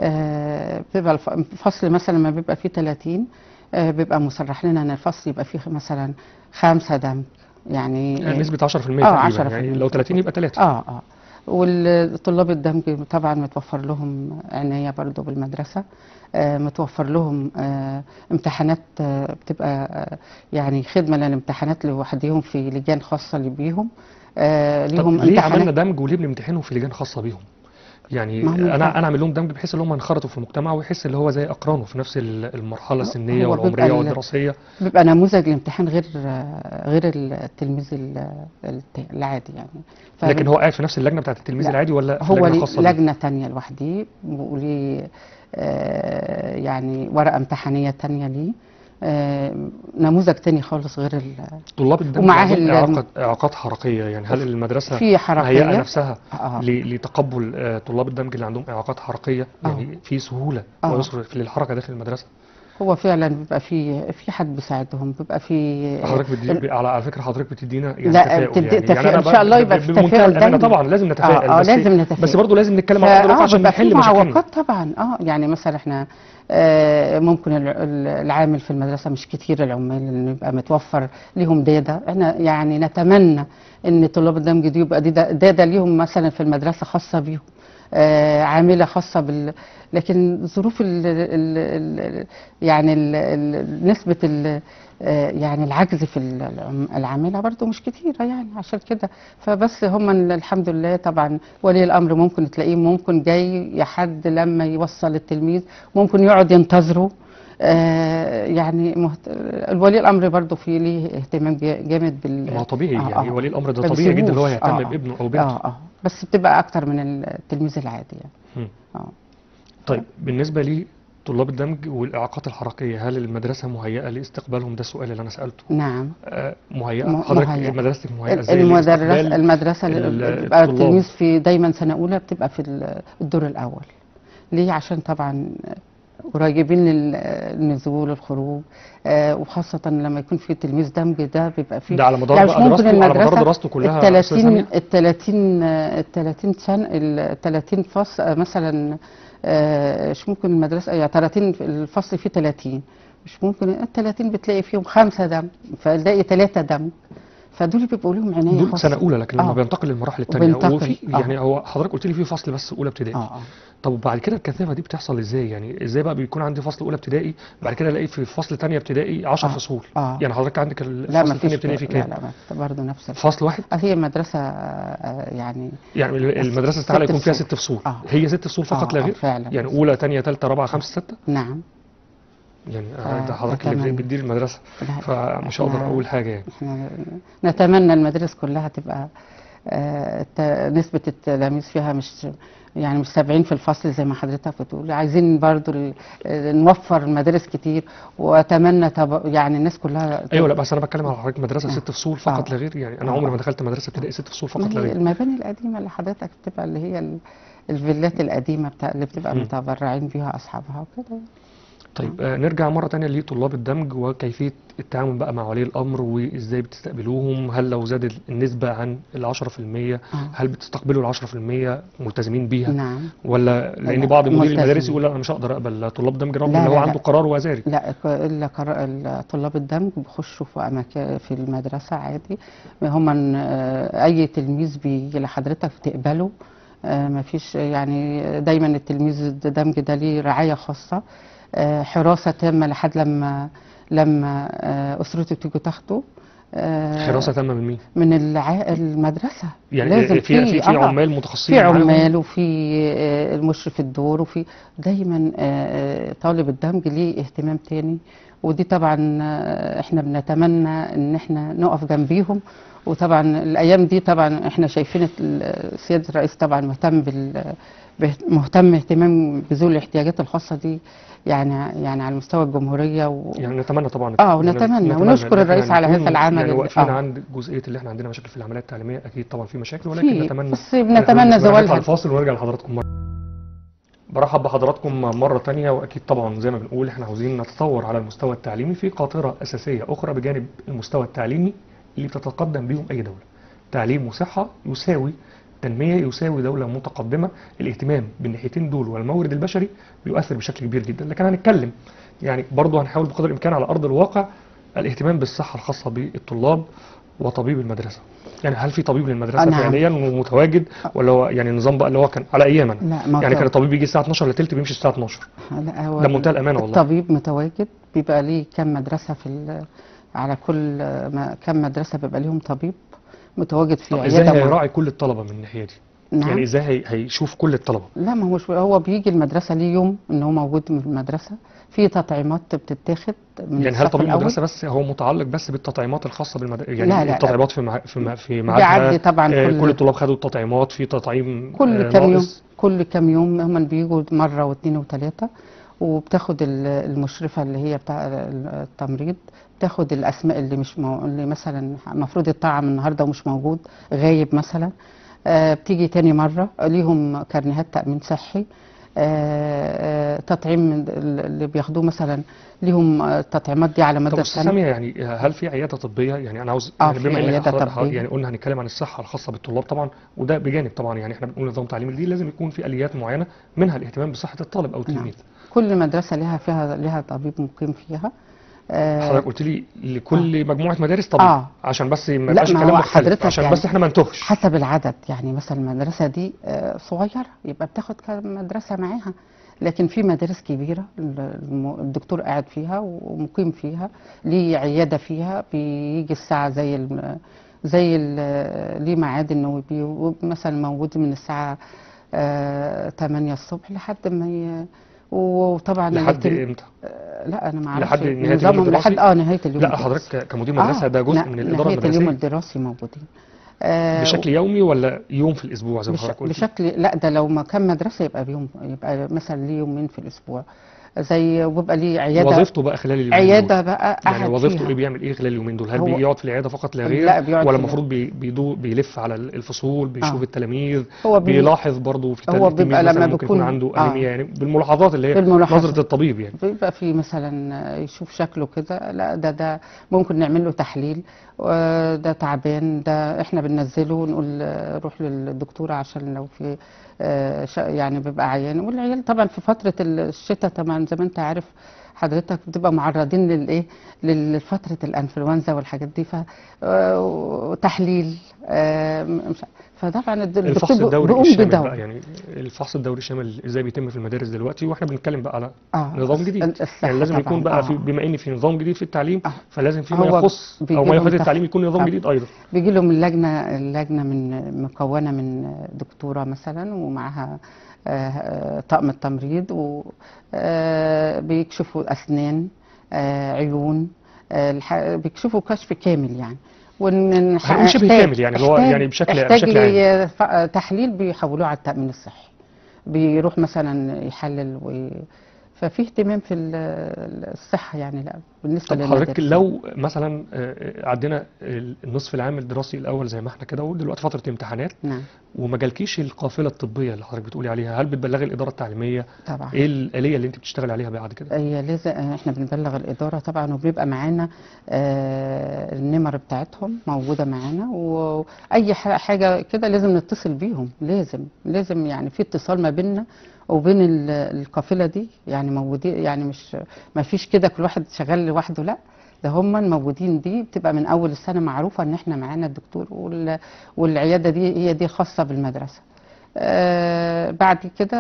آه، بتبقى الف- الفصل مثلا لما بيبقى فيه 30 آه، بيبقى مصرح لنا ان الفصل يبقى فيه مثلا خمسة دمج يعني يعني نسبه 10% آه، تقريبا 10% يعني لو 30 يبقى 3 اه اه والطلاب الدمج طبعا متوفر لهم عناية برضو بالمدرسة آه متوفر لهم آه امتحانات آه بتبقى آه يعني خدمة للامتحانات لوحدهم في لجان خاصة اللي بيهم آه طب ليهم ليه عملنا امتحانات دمج وليه بنمتحنهم في لجان خاصه بيهم يعني ما هم انا فعلا. انا اعمل لهم دمج بحيث ان هم ينخرطوا في المجتمع ويحس ان هو زي اقرانه في نفس ال- المرحله السنيه هو بيبقى والعمريه ال- والدراسيه بيبقى نموذج الامتحان غير آه غير التلميذ ال- الت- العادي يعني ف- لكن هو قاعد في نفس اللجنه بتاعت التلميذ لا، العادي ولا في هو لجنه ليه خاصه بيه؟ لجنة تانية لوحديه وليه آه يعني ورقة امتحانية تانية ليه آه نموذج تاني خالص غير ال- طلاب الدمج ومعاه عندهم ال- اعاقات اعاقات حركيه يعني هل المدرسه في مهيئه حركية نفسها آه. ل- لتقبل آه، طلاب الدمج اللي عندهم اعاقات حركيه آه. يعني في سهوله آه. ويسر في الحركه داخل المدرسه هو فعلا بيبقى في في حد بيساعدهم بيبقى في حضرتك بتدي على على فكره حضرتك بتدينا يعني لا، تفاؤل بتدي يعني, تفاؤل. يعني إن شاء الله يبقى في بمنتهى تفاؤل الأمانة دايما. طبعا لازم نتفائل اه بس لازم نتفائل بس برضه لازم نتكلم على قدر الواقع اه عشان بيبقى في نحل مشاكلنا معوقات طبعا اه يعني مثلا احنا آه ممكن ال- ال- العامل في المدرسه مش كتير العمال اللي يبقى متوفر ليهم داده احنا يعني نتمنى ان طلاب الدمج دي يبقى دي دا- داده ليهم مثلا في المدرسه خاصه بيهم آه عامله خاصه بال لكن ظروف ال ال ال يعني ال ال نسبه ال آه، يعني العجز في العم- العامله برضو مش كتيره يعني عشان كده فبس هم الحمد لله طبعا ولي الامر ممكن تلاقيه ممكن جاي لحد لما يوصل التلميذ ممكن يقعد ينتظره آه يعني مهت... الولي الامر برضو في ليه اهتمام جا- جامد بال ما هو طبيعي آه، يعني آه. ولي الامر ده ما طبيعي جدا اللي هو بيسيبوش. يهتم آه، بابنه او بنته اه اه بس بتبقى اكتر من التلميذ العادي يعني مم. اه طيب بالنسبه لي طلاب الدمج والاعاقات الحركيه هل المدرسه مهيئه لاستقبالهم ده السؤال اللي انا سالته نعم آه، مهيئه م- حضرتك مهيئة. مدرستك مهيئه ازاي المدرس لاستقبال المدرسه اللي ال- بيبقى الطلاب؟ التلميذ في دايما سنه اولى بتبقى في ال- الدور الاول ليه عشان طبعا قريبين للنزول الخروج آه وخاصة لما يكون في تلميذ دمج ده بيبقى فيه ده على مدار يعني مش بقى ممكن دراسته على مدار المدرسة دراسته كلها ال أستاذ 30 سامية؟ ال 30 ال 30 سنة ال 30 فصل آه، مثلا آه، مش ممكن المدرسة يعني 30 في الفصل فيه 30 مش ممكن ال 30 بتلاقي فيهم خمسة دم فتلاقي ثلاثة دم فدول بيبقوا لهم عناية دول خاصة سنه اولى لكن لما آه. بينتقل للمراحل الثانيه وبينتقل، وفي آه. يعني هو حضرتك قلت لي في فصل بس اولى ابتدائي اه اه طب وبعد كده الكثافه دي بتحصل ازاي يعني ازاي بقى بيكون عندي فصل اولى ابتدائي بعد كده الاقي في فصل ثانيه ابتدائي 10 آه. فصول آه. يعني حضرتك عندك لا الفصل ما الثاني فيش ابتدائي في لا كام لا برضه نفس الفصل فصل واحد هي مدرسة آه، يعني يعني المدرسه ست استحاله يكون فيها فصول. ست فصول آه. هي ست فصول فقط آه، لا آه، غير فعلا يعني اولى ثانيه ثالثه رابعه خمسه سته نعم يعني آه، ده حضرتك اللي أتمنى. بتدير المدرسه لا، فمش هقدر إحنا- اقول حاجه يعني احنا نتمنى المدارس كلها تبقى آه، الت- نسبة التلاميذ فيها مش يعني مش 70 في الفصل زي ما حضرتك بتقول عايزين برضو ال- آه، نوفر مدارس كتير واتمنى طب يعني الناس كلها ايوه لا بس انا بتكلم على حضرتك مدرسه آه. ست فصول فقط آه. لا غير يعني انا آه. عمري ما دخلت مدرسه ابتدائي ست فصول ما فقط لا هي غير المباني القديمة اللي حضرتك بتبقى اللي هي ال- الفيلات القديمة بتاع اللي بتبقى مم. متبرعين بيها أصحابها وكده طيب آه نرجع مرة تانية لطلاب الدمج وكيفية التعامل بقى مع ولي الأمر وإزاي بتستقبلوهم هل لو زادت النسبة عن العشرة في المية آه. هل بتستقبلوا العشرة في المية ملتزمين بيها نعم ولا لأن لا، بعض مدير ملتزمين. المدارس يقول لا أنا مش هقدر أقبل طلاب دمج رغم لا، إن هو لا، عنده لا. قرار وزاري لا ك- الا قرا- ال- طلاب الدمج بيخشوا في اماكن في المدرسه عادي هم اي تلميذ بيجي لحضرتك تقبله ما فيش يعني دايما التلميذ الدمج ده ليه رعايه خاصه آه، حراسه تامه لحد لما لما آه، اسرته تيجي تاخده آه، حراسة تامة من مين؟ من الع... المدرسه يعني لازم في في في, في آه. عمال متخصصين في معاهم؟ عمال وفي آه، المشرف الدور وفي دايما آه، آه، طالب الدمج ليه اهتمام تاني ودي طبعا آه، احنا بنتمنى ان احنا نقف جنبيهم وطبعا الايام دي طبعا احنا شايفين ال- سياده الرئيس طبعا مهتم بال به- مهتم اهتمام بذوي الاحتياجات الخاصه دي يعني يعني على مستوى الجمهوريه و... يعني نتمنى طبعا آه، يعني ونتمنى إن ونشكر إحنا الرئيس على نكون هذا العمل يعني اللي- واقفين آه. عند جزئية اللي احنا عندنا مشاكل في العمليات التعليمية أكيد طبعا في مشاكل ولكن في نتمنى بس بنتمنى نطلع زوالها الفاصل ونرجع لحضراتكم مرة برحب بحضراتكم مرة تانية وأكيد طبعا زي ما بنقول احنا عاوزين نتطور على المستوى التعليمي في قاطرة أساسية أخرى بجانب المستوى التعليمي اللي بتتقدم بيهم أي دولة تعليم وصحة يساوي تنمية يساوي دولة متقدمة الاهتمام بالناحيتين دول والمورد البشري بيؤثر بشكل كبير جدا لكن هنتكلم يعني برضه هنحاول بقدر الإمكان على أرض الواقع الاهتمام بالصحة الخاصة بالطلاب وطبيب المدرسة يعني هل في طبيب للمدرسة نعم. فعليا ومتواجد ولا هو يعني النظام بقى اللي هو كان على ايامنا لا ما يعني هو- كان الطبيب يجي الساعه 12 لتلت بيمشي الساعه 12 لا هو ده بمنتهى الامانه والله الطبيب متواجد بيبقى ليه كم مدرسة في ال- على كل ما كم مدرسة بيبقى ليهم طبيب متواجد في طب ازاي عيادة مع- هيراعي كل الطلبه من الناحيه دي نعم يعني ازاي هي- هيشوف كل الطلبه لا ما هوش هو بيجي المدرسة ليه يوم ان هو موجود في المدرسة في تطعيمات بتتاخد من يعني هل الصف طبيب الأول. المدرسه بس هو متعلق بس بالتطعيمات الخاصه بالمدرسه يعني لا، لا، لا. التطعيمات في مع... في, مع... في بيعدي ميعادها طبعا آه، كل كل الطلاب خدوا التطعيمات في تطعيم كل آه، كام يوم ناقص كل كام يوم هم بيجوا مرة واثنين وثلاثة وبتاخد ال- المشرفة اللي هي بتاع التمريض بتاخد الأسماء اللي مش مو... اللي مثلا المفروض يطعم النهاردة ومش موجود غايب مثلا آه بتيجي تاني مرة ليهم كارنيهات تأمين صحي آه آه تطعيم اللي بياخدوه مثلا ليهم آه، التطعيمات دي على طب مدى استاذ السنة سامية يعني هل في عياده طبيه يعني انا عاوز آه، يعني في بما ان عيادة حضر- طبية. يعني قلنا هنتكلم عن الصحه الخاصه بالطلاب طبعا وده بجانب طبعا يعني احنا بنقول نظام تعليمي جديد لازم يكون في اليات معينه منها الاهتمام بصحه الطالب او التلميذ كل مدرسة لها فيها لها طبيب مقيم فيها آه حضرتك قلت لي لكل مجموعه مدارس طبيب آه. عشان بس ما لا، يبقاش ما الكلام هو مختلف حضرتك عشان يعني بس احنا ما نتوهش حسب العدد يعني مثلا المدرسة دي آه، صغيرة يبقى بتاخد كام مدرسة معاها لكن في مدارس كبيرة الم- الدكتور قاعد فيها ومقيم فيها ليه عيادة فيها بيجي الساعة زي الم- زي ال- ليه ميعاد انه بي- مثلا موجود من الساعة آه، 8 الصبح لحد ما ي... وطبعا لحد الاهتم- امتى؟ آه، لا انا ما اعرفش لحد نهاية اليوم نظامهم لحد الدراسي؟ اه نهاية اليوم لا الدراسي. حضرتك ك- كمدير مدرسه آه، ده جزء ن- من الاداره نهاية اليوم المدرسيه الدراسي موجودين آه، بشكل يومي ولا يوم في الاسبوع زي ما بش... حضرتك قلت بشكل لا ده لو ما كان مدرسه يبقى بيوم يبقى مثلا ليه يومين في الاسبوع زي وبيبقى ليه عياده وظيفته بقى خلال اليومين عياده دول بقى يعني قاعد وظيفته فيها ايه بيعمل ايه خلال اليومين دول هل هو- بيجي يقعد في العياده فقط لا غير لا، بيقعد ولا في- المفروض بي بيدو بيلف على الفصول بيشوف آه. التلاميذ هو بي... بيلاحظ برضه في هو التلميذ بيبقى مثلا لما ممكن يكون بيكون- عنده آه. انيميا يعني بالملاحظات اللي هي بالملاحظات. نظره الطبيب يعني بيبقى في مثلا يشوف شكله كده لا ده ده ممكن نعمل له تحليل وده تعبان ده احنا بننزله ونقول آه، روح للدكتورة عشان لو في آه، ش- يعني بيبقى عيان والعيال طبعا في فترة الشتاء طبعا زي ما انت عارف حضرتك بتبقى معرضين للايه لفترة الانفلونزا والحاجات دي ف آه، وتحليل آه، مش فطبعا الد- الفحص الدكتور الدوري بيقوم الشامل بدور بقى يعني الفحص الدوري الشامل ازاي بيتم في المدارس دلوقتي واحنا بنتكلم بقى على اه نظام جديد الصحة يعني لازم يكون طبعاً، بقى آه. في بما ان في نظام جديد في التعليم آه. فلازم في ما هو يخص بيجي او ما لهم يفيد تخ- التعليم يكون نظام آه. جديد ايضا بيجي لهم اللجنة اللجنة من مكونة من دكتورة مثلا ومعها آه، آه، طقم التمريض وبيكشفوا أسنان آه، عيون آه، الح- بيكشفوا كشف كامل يعني وإن هنقول شبه احتاج- كامل يعني اللي هو احتاج- يعني بشكل احتاج بشكل عام لي- ف- تحليل بيحولوه على التأمين الصحي بيروح مثلا يحلل و... ففي اهتمام في ال- الصحة يعني لا بالنسبة طب حضرتك للمدارس لو مثلا آه، عدينا النصف العام الدراسي الاول زي ما احنا كده ودلوقتي فتره امتحانات نعم وما جالكيش القافله الطبيه اللي حضرتك بتقولي عليها هل بتبلغي الاداره التعليميه طبعا ايه الاليه اللي انت بتشتغل عليها بعد كده هي لازم احنا بنبلغ الإدارة طبعا وبيبقى معانا آه، النمر بتاعتهم موجودة معانا وأي ح- حاجة كده لازم نتصل بيهم لازم لازم يعني في اتصال ما بيننا وبين ال- القافلة دي يعني موجودين يعني مش ما فيش كده كل واحد شغال لوحده لا ده هم الموجودين دي بتبقى من أول السنة معروفة إن احنا معانا الدكتور وال- والعيادة دي هي دي خاصة بالمدرسة آه بعد كده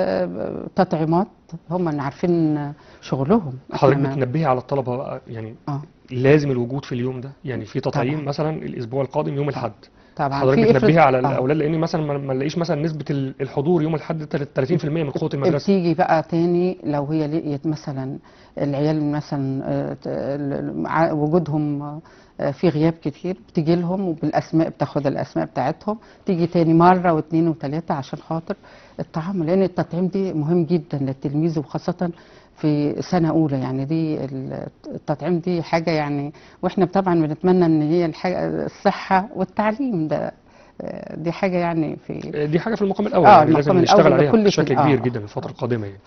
آه تطعيمات هم اللي عارفين شغلهم إحنا حضرتك ما- بتنبهي على الطلبه بقى يعني اه لازم الوجود في اليوم ده يعني في تطعيم طبعا. مثلا الاسبوع القادم يوم الاحد طبعا حضرتك في بتنبهي افرض- على آه. الاولاد لان مثلا ما ما نلاقيش مثلا نسبه ال- الحضور يوم الاحد 30% من قوه المدرسه بتيجي بقى تاني لو هي لقيت مثلا العيال مثلا آه، ت- ال- مع وجودهم آه، في غياب كتير بتيجي لهم وبالاسماء بتاخد الاسماء بتاعتهم تيجي تاني مره واثنين وثلاثه عشان خاطر الطعام لان التطعيم دي مهم جدا للتلميذ وخاصه في سنه اولى يعني دي ال- التطعيم دي حاجه يعني واحنا طبعا بنتمنى ان هي الحاجه الصحه والتعليم ده آه، دي حاجه يعني في دي حاجه في المقام الاول آه، يعني لازم المقام نشتغل الأول عليها بكل بشكل شيء. كبير آه. جدا الفتره القادمه يعني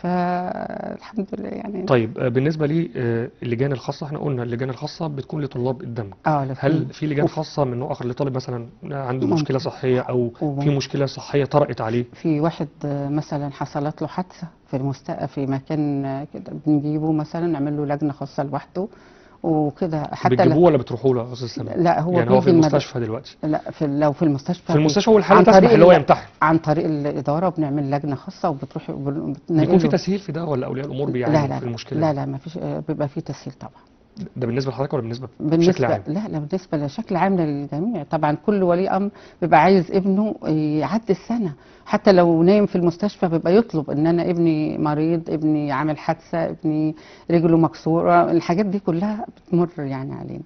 فالحمد لله يعني طيب آه، بالنسبه لي آه، اللجان الخاصه احنا قلنا اللجان الخاصه بتكون لطلاب الدمج اه لكن هل في لجان وف- خاصه من نوع اخر لطالب مثلا عنده ممكن. مشكله صحيه او في وممكن. مشكله صحيه طرأت عليه في واحد آه، مثلا حصلت له حادثه في المست... في مكان آه، كده بنجيبه مثلا نعمل له لجنه خاصه لوحده وكده حتى بتجيبوه لا, ولا بتروحوا له يا استاذ سامي لا هو يعني هو في بيجي المد- المستشفى دلوقتي لا في لو في المستشفى في بي- المستشفى والحاله عن تسمح طريق اللي هو ال- يمتحن عن طريق الاداره وبنعمل لجنه خاصه وبتروح وبن- بيكون في بتنقله- تسهيل في ده ولا اولياء الامور لا بيعانوا لا في المشكله لا دي؟ لا ما فيش آه، بيبقى في تسهيل طبعا ده بالنسبه لحضرتك ولا بالنسبه بشكل بالنسبة عام لا لا بالنسبة لشكل عام للجميع طبعا كل ولي أمر بيبقى عايز ابنه يعدي السنة حتى لو نايم في المستشفى بيبقى يطلب ان انا ابني مريض ابني عامل حادثة ابني رجله مكسورة الحاجات دي كلها بتمر يعني علينا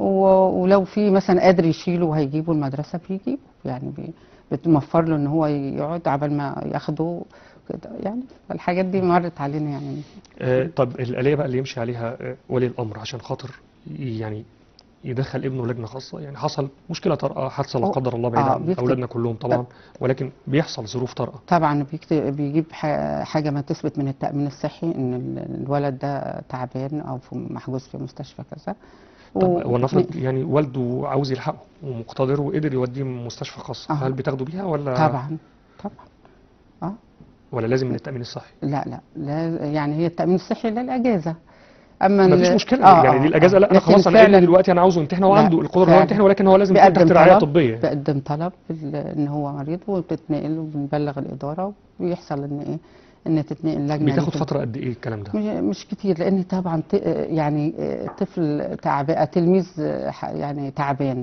و- ولو في مثلا قادر يشيله وهيجيبه المدرسة بيجيبه يعني بي- بتوفر له ان هو يقعد عبال ما ياخده كده يعني الحاجات دي مرت علينا يعني آه طب الآلية بقى اللي يمشي عليها آه ولي الأمر عشان خاطر ي- يعني يدخل ابنه لجنة خاصة يعني حصل مشكلة طارئة حادثة لا أو- قدر الله بعيد آه، عن بيكتب- أولادنا كلهم طبعا ولكن بيحصل ظروف طارئة طبعا بيكتب بيجيب ح- حاجة ما تثبت من التأمين الصحي إن ال- الولد ده تعبان أو في محجوز في مستشفى كذا طب و- ولنفرض يعني والده عاوز يلحقه ومقتدر وقدر يوديه مستشفى خاص آه. هل بتاخدوا بيها ولا طبعا طبعا اه ولا لازم من التأمين الصحي؟ لا لا لا يعني هي التأمين الصحي للأجازة أما مفيش ال- مشكلة آه، يعني آه، دي الأجازة آه. لا أنا لكن خلاص أنا ابني فعلا دلوقتي أنا عاوزه يمتحن هو لا، عنده القدرة إن هو فعلا. يمتحن ولكن هو لازم يكون بيقدم تحت رعاية طلب طبية بيقدم طلب بال- ان هو مريض وبتتنقل وبنبلغ الإدارة ويحصل ان ايه ان تتنقل لجنة بتاخد ليه. فترة قد إيه الكلام ده؟ مش مش كتير لان طبعا ت- يعني طفل تعبان تلميذ ح- يعني تعبان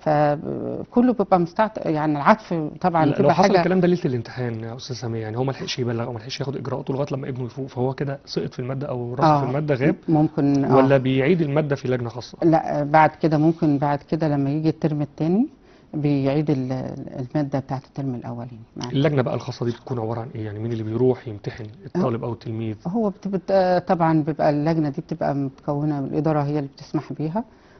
فكله بيبقى مستعد يعني العطف طبعا لا، لو بتبقى حصل حاجه الكلام ده ليله الامتحان يا استاذ سامي يعني هو ما لحقش يبلغ او ما لحقش ياخد اجراءاته لغايه لما ابنه يفوق فهو كده سقط في الماده او راسخ آه، في الماده غاب ممكن آه. ولا بيعيد الماده في لجنه خاصه لا بعد كده ممكن بعد كده لما يجي الترم الثاني بيعيد ال- الماده بتاعت الترم الاولاني معاه. اللجنه بقى الخاصه دي بتكون عباره عن ايه يعني مين اللي بيروح يمتحن الطالب او التلميذ هو بتبقى طبعا بيبقى اللجنه دي بتبقى متكونه من الاداره هي اللي بتسمح بيها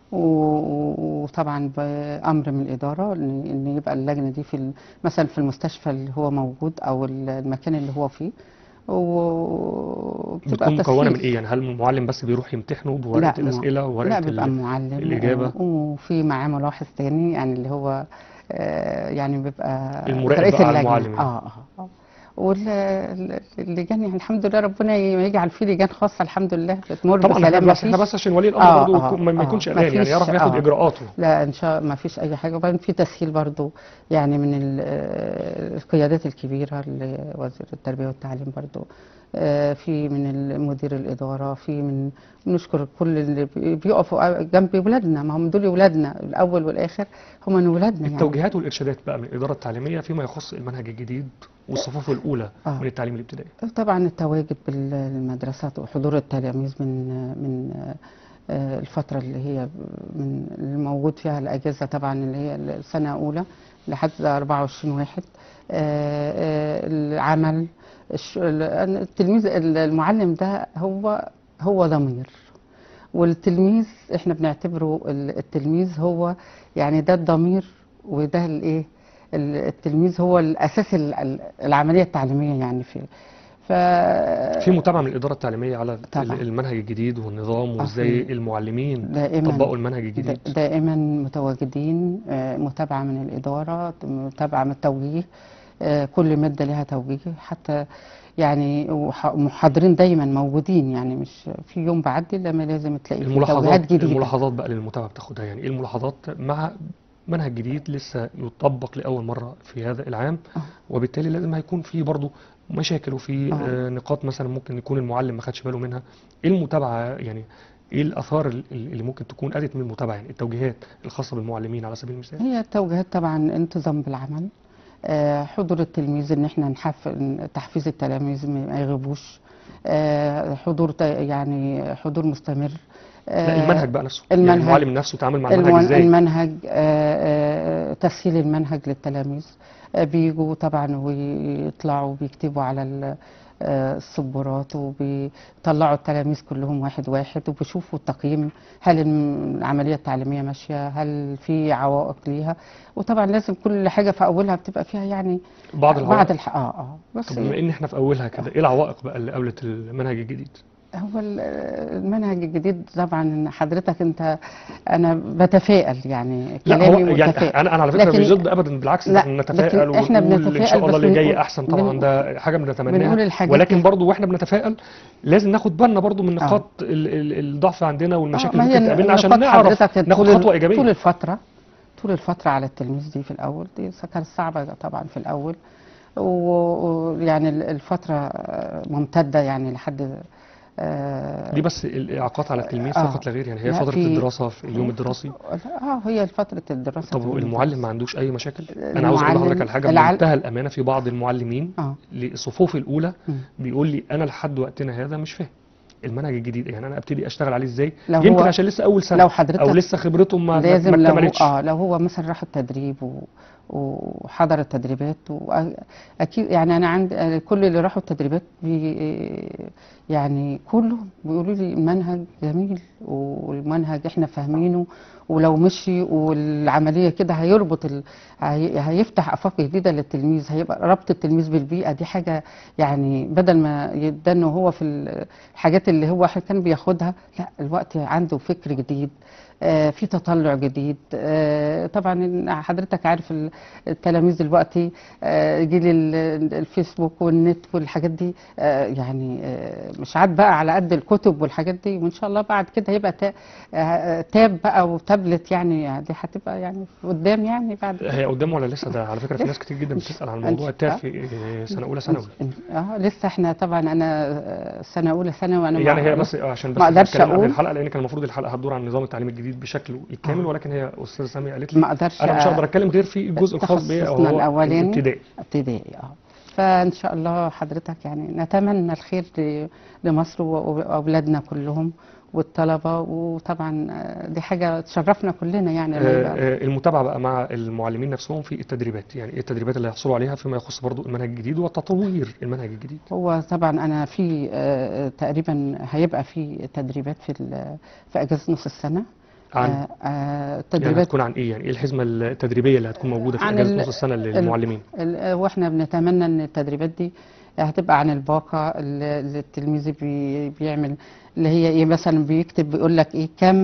و- وطبعا بامر من الاداره ان إن يبقى اللجنه دي في ال- مثلا في المستشفى اللي هو موجود او ال- المكان اللي هو فيه وبتبقى بتكون مكونه من تسهيل. ايه يعني هل المعلم بس بيروح يمتحنه لا بورقه ما- الاسئله لا وورقه بيبقى ال- معلم الإجابة. و- وفي معاه ملاحظ تاني يعني اللي هو آه، يعني بيبقى المراقب رئيس بقى على اللجنة المعلم يعني. اه اه آه. واللجان يعني الحمد لله ربنا يجعل في لجان خاصه الحمد لله بتمر طبعا احنا بسلام بس احنا مفيش بس عشان ولي الامر آه، برضه آه، يكون- ما ما آه، يكونش قلقان يعني مفيش- يعرف ياخد آه. اجراءاته لا ان شاء ما فيش اي حاجه وبعدين في تسهيل برضو يعني من ال- آه، القيادات الكبيره اللي وزير التربيه والتعليم برضو آه، في من مدير الاداره في من بنشكر كل اللي بي- بيقفوا جنب ولادنا ما هم دول ولادنا الاول والاخر هم من ولادنا يعني التوجيهات والارشادات بقى من الاداره التعليميه فيما يخص المنهج الجديد والصفوف الاولى آه. من التعليم الابتدائي طبعا التواجد بالمدرسات وحضور التلاميذ من من آه، الفترة اللي هي من الموجود فيها الأجازة طبعا اللي هي السنة أولى لحد 24 واحد آه، آه، العمل الش- ال- التلميذ المعلم ده هو هو ضمير والتلميذ احنا بنعتبره ال- التلميذ هو يعني ده الضمير وده الايه ال- التلميذ هو الاساس ال- ال- العمليه التعليميه يعني في ف في متابعه من الاداره التعليميه على طبعاً. المنهج الجديد والنظام آه، وازاي في- المعلمين دائما طبقوا المنهج الجديد دا- دائما متواجدين آه، متابعه من الاداره متابعه من التوجيه آه، كل ماده لها توجيه حتى يعني وح- محاضرين دايما موجودين يعني مش في يوم بعدي لما لازم تلاقي فيه توجيهات الملاحظات جديده الملاحظات بقى للمتابعه بتاخدها يعني ايه الملاحظات مع منهج جديد لسه يطبق لاول مره في هذا العام آه. وبالتالي لازم هيكون في برضه مشاكل وفي آه. آه، نقاط مثلا ممكن يكون المعلم ما خدش باله منها ايه المتابعه يعني ايه الاثار ال- اللي ممكن تكون اتت من المتابعه يعني التوجيهات الخاصه بالمعلمين على سبيل المثال هي التوجيهات طبعا انتظام بالعمل آه، حضور التلميذ ان احنا نحف تحفيز التلاميذ ما يغيبوش آه، حضور ت- يعني حضور مستمر لا آه، المنهج بقى نفسه يعني المنهج- المعلم نفسه يتعامل مع المنهج المن- ازاي المنهج آه، آه، تسهيل المنهج للتلاميذ آه، بيجوا طبعا ويطلعوا بيكتبوا على ال- آه، السبورات وبيطلعوا التلاميذ كلهم واحد واحد وبيشوفوا التقييم هل الم- العملية التعليمية ماشية هل في عوائق ليها وطبعا لازم كل حاجة في أولها بتبقى فيها يعني بعض بعض العوائق الح... اه اه بس طب بما ان احنا في اولها كده ايه العوائق بقى اللي قابلت المنهج الجديد هو ال- المنهج الجديد طبعا إن حضرتك انت انا بتفائل يعني لا هو كلامي يعني متفائل انا انا على فكره لكن- مش ضد ابدا بالعكس لا، احنا نتفائل لكن إحنا ونقول ان بنتفائل شاء الله بس اللي جاي بنقول- احسن طبعا بن- ده حاجه بنتمناها بنقول الحاجات ولكن دي. برضو واحنا بنتفائل لازم ناخد بالنا برضو من نقاط ال- ال- الضعف عندنا والمشاكل ما اللي هي ممكن تقابلنا عشان نقاط نعرف حضرتك ناخد طول- خطوه ايجابيه طول الفترة طول الفترة على التلميذ دي في الأول دي كانت صعبة طبعا في الأول و- ويعني ال- الفترة آه، ممتدة يعني لحد آه، دي بس الاعاقات على التلميذ آه. فقط لا غير يعني هي لا، فتره في- الدراسه في اليوم الدراسي اه هي فترة الدراسة طب طول المعلم ما عندوش اي مشاكل انا عاوز اقول المعلم- لحضرتك على حاجه العل- بمنتهى الامانه في بعض المعلمين اه للصفوف الاولى مم. بيقول لي انا لحد وقتنا هذا مش فاهم المنهج الجديد يعني انا ابتدي اشتغل عليه ازاي لو يمكن هو- عشان لسه اول سنه لو حضرتك او لسه خبرته ما ما لازم ما لو اكتملتش اه لو هو مثلا راح التدريب و وحضر التدريبات واكيد يعني انا عندي كل اللي راحوا التدريبات بي يعني كلهم بيقولوا لي المنهج جميل والمنهج احنا فاهمينه ولو مشي والعمليه كده هيربط ال... هي... هيفتح افاق جديده للتلميذ هيبقى ربط التلميذ بالبيئه دي حاجه يعني بدل ما يدن هو في الحاجات اللي هو كان بياخدها لا الوقت عنده فكر جديد آه، في تطلع جديد آه، طبعا إن حضرتك عارف ال- التلاميذ دلوقتي آه، جيل ال- الفيسبوك والنت والحاجات دي آه، يعني آه، مش عاد بقى على قد الكتب والحاجات دي وان شاء الله بعد كده هيبقى تا- آه، تاب بقى وتابلت يعني دي هتبقى يعني قدام يعني بعد هي قدامه ولا لسه ده على فكره في ناس كتير جدا بتسال عن موضوع التاب في سنه اولى ثانوي اه لسه احنا طبعا انا آه، سنه اولى ثانوي وانا يعني ما- هي بس عشان بس ما أقدرش نتكلم قبل أقول. الحلقه لان كان المفروض الحلقه هتدور عن نظام التعليم الجديد بشكله الكامل آه. ولكن هي استاذه ساميه قالت لي ما اقدرش انا مش أ- هقدر اتكلم غير في الجزء الخاص بيا تخصصنا هو الأولاني. الابتدائي ابتدائي اه فان شاء الله حضرتك يعني نتمنى الخير ل- لمصر و- واولادنا كلهم والطلبه وطبعا آه، دي حاجه تشرفنا كلنا يعني لما آه، يبقى آه، المتابعه بقى مع المعلمين نفسهم في التدريبات يعني ايه التدريبات اللي هيحصلوا عليها فيما يخص برضو المنهج الجديد وتطوير المنهج الجديد هو طبعا انا في آه، تقريبا هيبقى في تدريبات في ال- في اجازه نص السنه عن آه، آه، يعني تدريبات هتكون عن ايه يعني ايه الحزمه التدريبيه اللي هتكون موجوده في عن اجازه ال- نص السنه للمعلمين ال- واحنا بنتمنى ان التدريبات دي هتبقى عن الباقة اللي اللي التلميذ بي بيعمل اللي هي ايه مثلا بيكتب بيقول لك ايه كم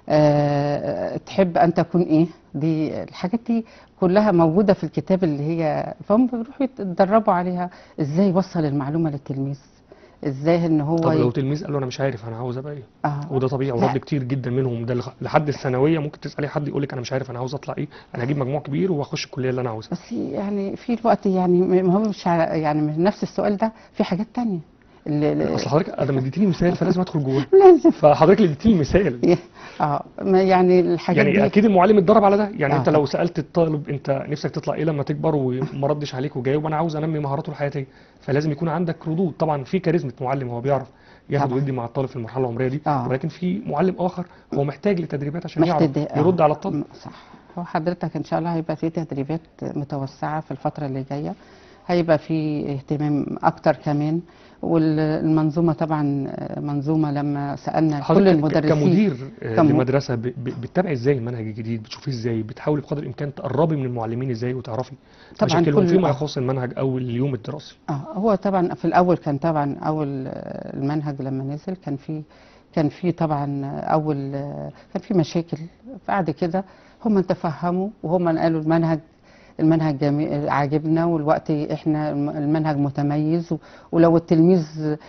آه، تحب ان تكون ايه دي الحاجات دي كلها موجوده في الكتاب اللي هي فهم بيروحوا يتدربوا عليها ازاي يوصل المعلومه للتلميذ ازاي ان هو طب ي- لو تلميذ قال له انا مش عارف انا عاوز ابقى ايه آه. وده طبيعي لا. ورد كتير جدا منهم ده لح- لحد الثانويه ممكن تسالي حد يقول لك انا مش عارف انا عاوز اطلع ايه انا هجيب مجموع كبير واخش الكليه اللي انا عاوزها بس يعني في الوقت يعني ما هو مش على- يعني من نفس السؤال ده في حاجات تانية اللي اللي- اصل حضرتك ادم اديتيني مثال فلازم ادخل جوه لازم فحضرتك اللي اديتيني مثال اه ما يعني الحاجات يعني دي اكيد المعلم اتدرب على ده يعني آه انت طبعا. لو سالت الطالب انت نفسك تطلع ايه لما تكبر وما ردش عليك وجاوب انا عاوز انمي مهاراته الحياتيه فلازم يكون عندك ردود طبعا في كاريزما معلم هو بيعرف ياخد طبعا. ويدي مع الطالب في المرحله العمريه دي آه. ولكن في معلم اخر هو محتاج لتدريبات عشان محتاج- يعرف آه. يرد على الطالب م- صح هو حضرتك ان شاء الله هيبقى في تدريبات متوسعه في الفتره اللي جايه هيبقى في اهتمام اكتر كمان والمنظومه طبعا منظومه لما سالنا كل حضرتك المدرسين كمدير آه، كم- لمدرسه ب- ب- بتتابعي ازاي المنهج الجديد بتشوفيه ازاي بتحاولي بقدر الامكان تقربي من المعلمين ازاي وتعرفي طبعا مشاكلهم كل- فيما آه. يخص المنهج او اليوم الدراسي اه هو طبعا في الاول كان طبعا اول آه، المنهج لما نزل كان في كان في طبعا اول آه، كان في مشاكل بعد كده هم تفهموا وهم قالوا المنهج المنهج جميل عاجبنا والوقت احنا الم- المنهج متميز و- ولو التلميذ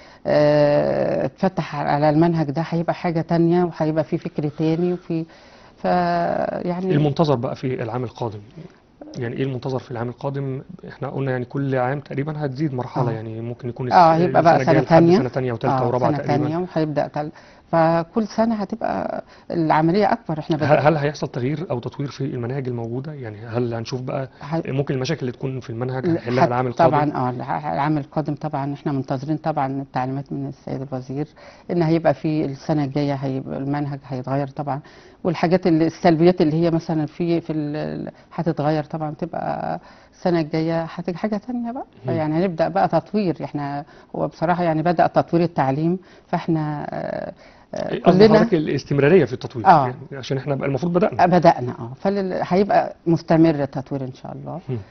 آه، اتفتح على المنهج ده هيبقى حاجة تانية وهيبقى في فكر تاني وفي ف يعني المنتظر بقى في العام القادم يعني ايه المنتظر في العام القادم احنا قلنا يعني كل عام تقريبا هتزيد مرحله آه. يعني ممكن يكون اه الس- هيبقى بقى السنة سنة الجاية لحد تانية سنه ثانيه وثالثه اه ورابعه سنة تقريبا تانية وهيبدأ تل... فكل سنة هتبقى العملية أكبر احنا هل بدأ هل هيحصل تغيير او تطوير في المناهج الموجوده يعني هل هنشوف بقى هي- ممكن المشاكل اللي تكون في المنهج لا، هنحلها حت- العام القادم طبعا اه الع- العام القادم طبعا احنا منتظرين طبعا التعليمات من السيد الوزير ان هيبقى في السنه الجايه هيبقى المنهج هيتغير طبعا والحاجات اللي السلبيات اللي هي مثلا في في ال- هتتغير طبعا تبقى السنه الجايه هتبقى حاجه تانية بقى مم. يعني هنبدا بقى تطوير احنا هو بصراحه يعني بدا تطوير التعليم فاحنا آه، آه، قصدي كلنا حضرتك الاستمراريه في التطوير آه. يعني عشان احنا بقى المفروض بدانا بدأنا اه فهيبقى مستمر التطوير ان شاء الله مم.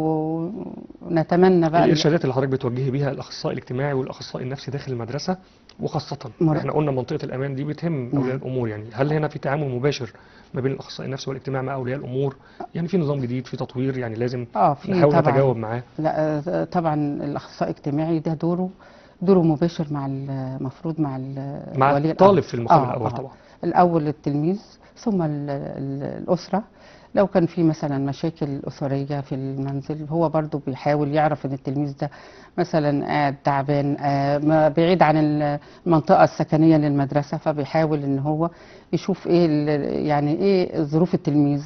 ونتمنى بقى إن- الارشادات اللي حضرتك بتوجهي بيها الاخصائي الاجتماعي والاخصائي النفسي داخل المدرسه وخاصه مر- احنا قلنا منطقه الامان دي بتهم نعم. اولياء الامور يعني هل هنا في تعامل مباشر ما بين الاخصائي النفسي والاجتماعي مع اولياء الامور يعني في نظام جديد في تطوير يعني لازم اه في نحاول طبعا نتجاوب معاه لا آه، طبعا الاخصائي الاجتماعي ده دوره دوره مباشر مع المفروض مع ال- مع ولي الطالب الامر في المقام آه، الاول آه. طبعا الاول التلميذ ثم ال- ال- الاسره لو كان في مثلا مشاكل اسريه في المنزل هو برضو بيحاول يعرف ان التلميذ ده مثلا قاعد تعبان آه، ما- بعيد عن المنطقه السكنيه للمدرسه فبيحاول ان هو يشوف ايه ال- يعني ايه ظروف التلميذ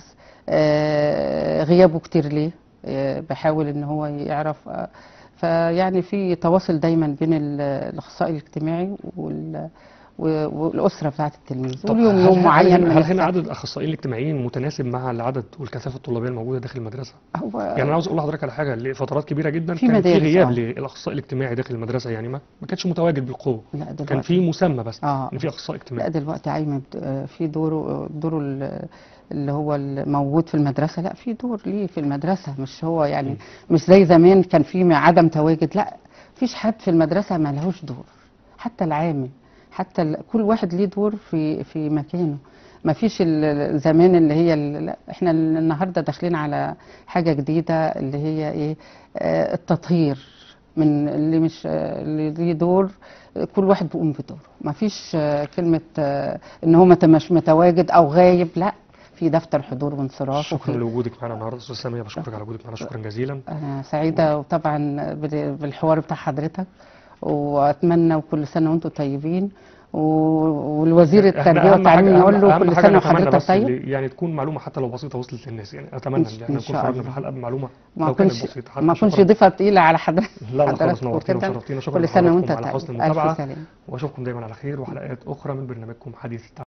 آه، غيابه كتير ليه آه، بحاول ان هو يعرف آه، فيعني في تواصل دايما بين ال- الاخصائي الاجتماعي وال و- والاسره بتاعت التلميذ طب واليوم هل يوم هل معين هل, من هل هنا السنة. عدد الاخصائيين الاجتماعيين متناسب مع العدد والكثافه الطلابيه الموجوده داخل المدرسه هو يعني انا عاوز اقول لحضرتك على حاجه لفترات كبيره جدا في كان في مدارس، غياب آه. للاخصائي الاجتماعي داخل المدرسه يعني ما ما كانش متواجد بالقوه لا دلوقتي كان في مسمى بس اه ان في اخصائي لا اجتماعي دلوقتي عايمة آه، في دوره دوره ال- اللي هو الموجود في المدرسة لا في دور ليه في المدرسة مش هو يعني مم. مش زي زمان كان في عدم تواجد لا فيش حد في المدرسة ما لهوش دور حتى العامل حتى ال- كل واحد ليه دور في في مكانه ما فيش ال- زمان اللي هي ال- لا احنا النهارده داخلين على حاجة جديدة اللي هي ايه آه، التطهير من اللي مش آه، اللي ليه دور آه، كل واحد بيقوم بدوره ما فيش آه، كلمة آه، ان هو مت- مش متواجد او غايب لا في دفتر حضور وانصراف شكرا وفي لوجودك معنا النهارده استاذ ساميه بشكرك على وجودك معنا شكرا جزيلا أنا سعيدة وطبعا بال- بالحوار بتاع حضرتك وأتمنى وكل سنة وأنتم طيبين و- والوزير احنا التربية أهم والتعليم حاجة- نقول له أهم كل حاجة سنة نتمنى وحضرتك بس طيب اللي- يعني تكون معلومه حتى لو بسيطه وصلت للناس يعني اتمنى إن- ان إن احنا نكون شاء خرجنا في الله. الحلقه بمعلومه ما لو كانت أكونش بسيطه حتى ما أكونش شكراً. ضيفة تقيلة على حضرتك لا لا خالص حضرتك نورتينا وكده. وشرفتينا شكرا كل سنة وأنت لحضراتكم على طيب حسن ألف المتابعه سلامة واشوفكم دايما على خير وحلقات اخرى من برنامجكم حديث التعليم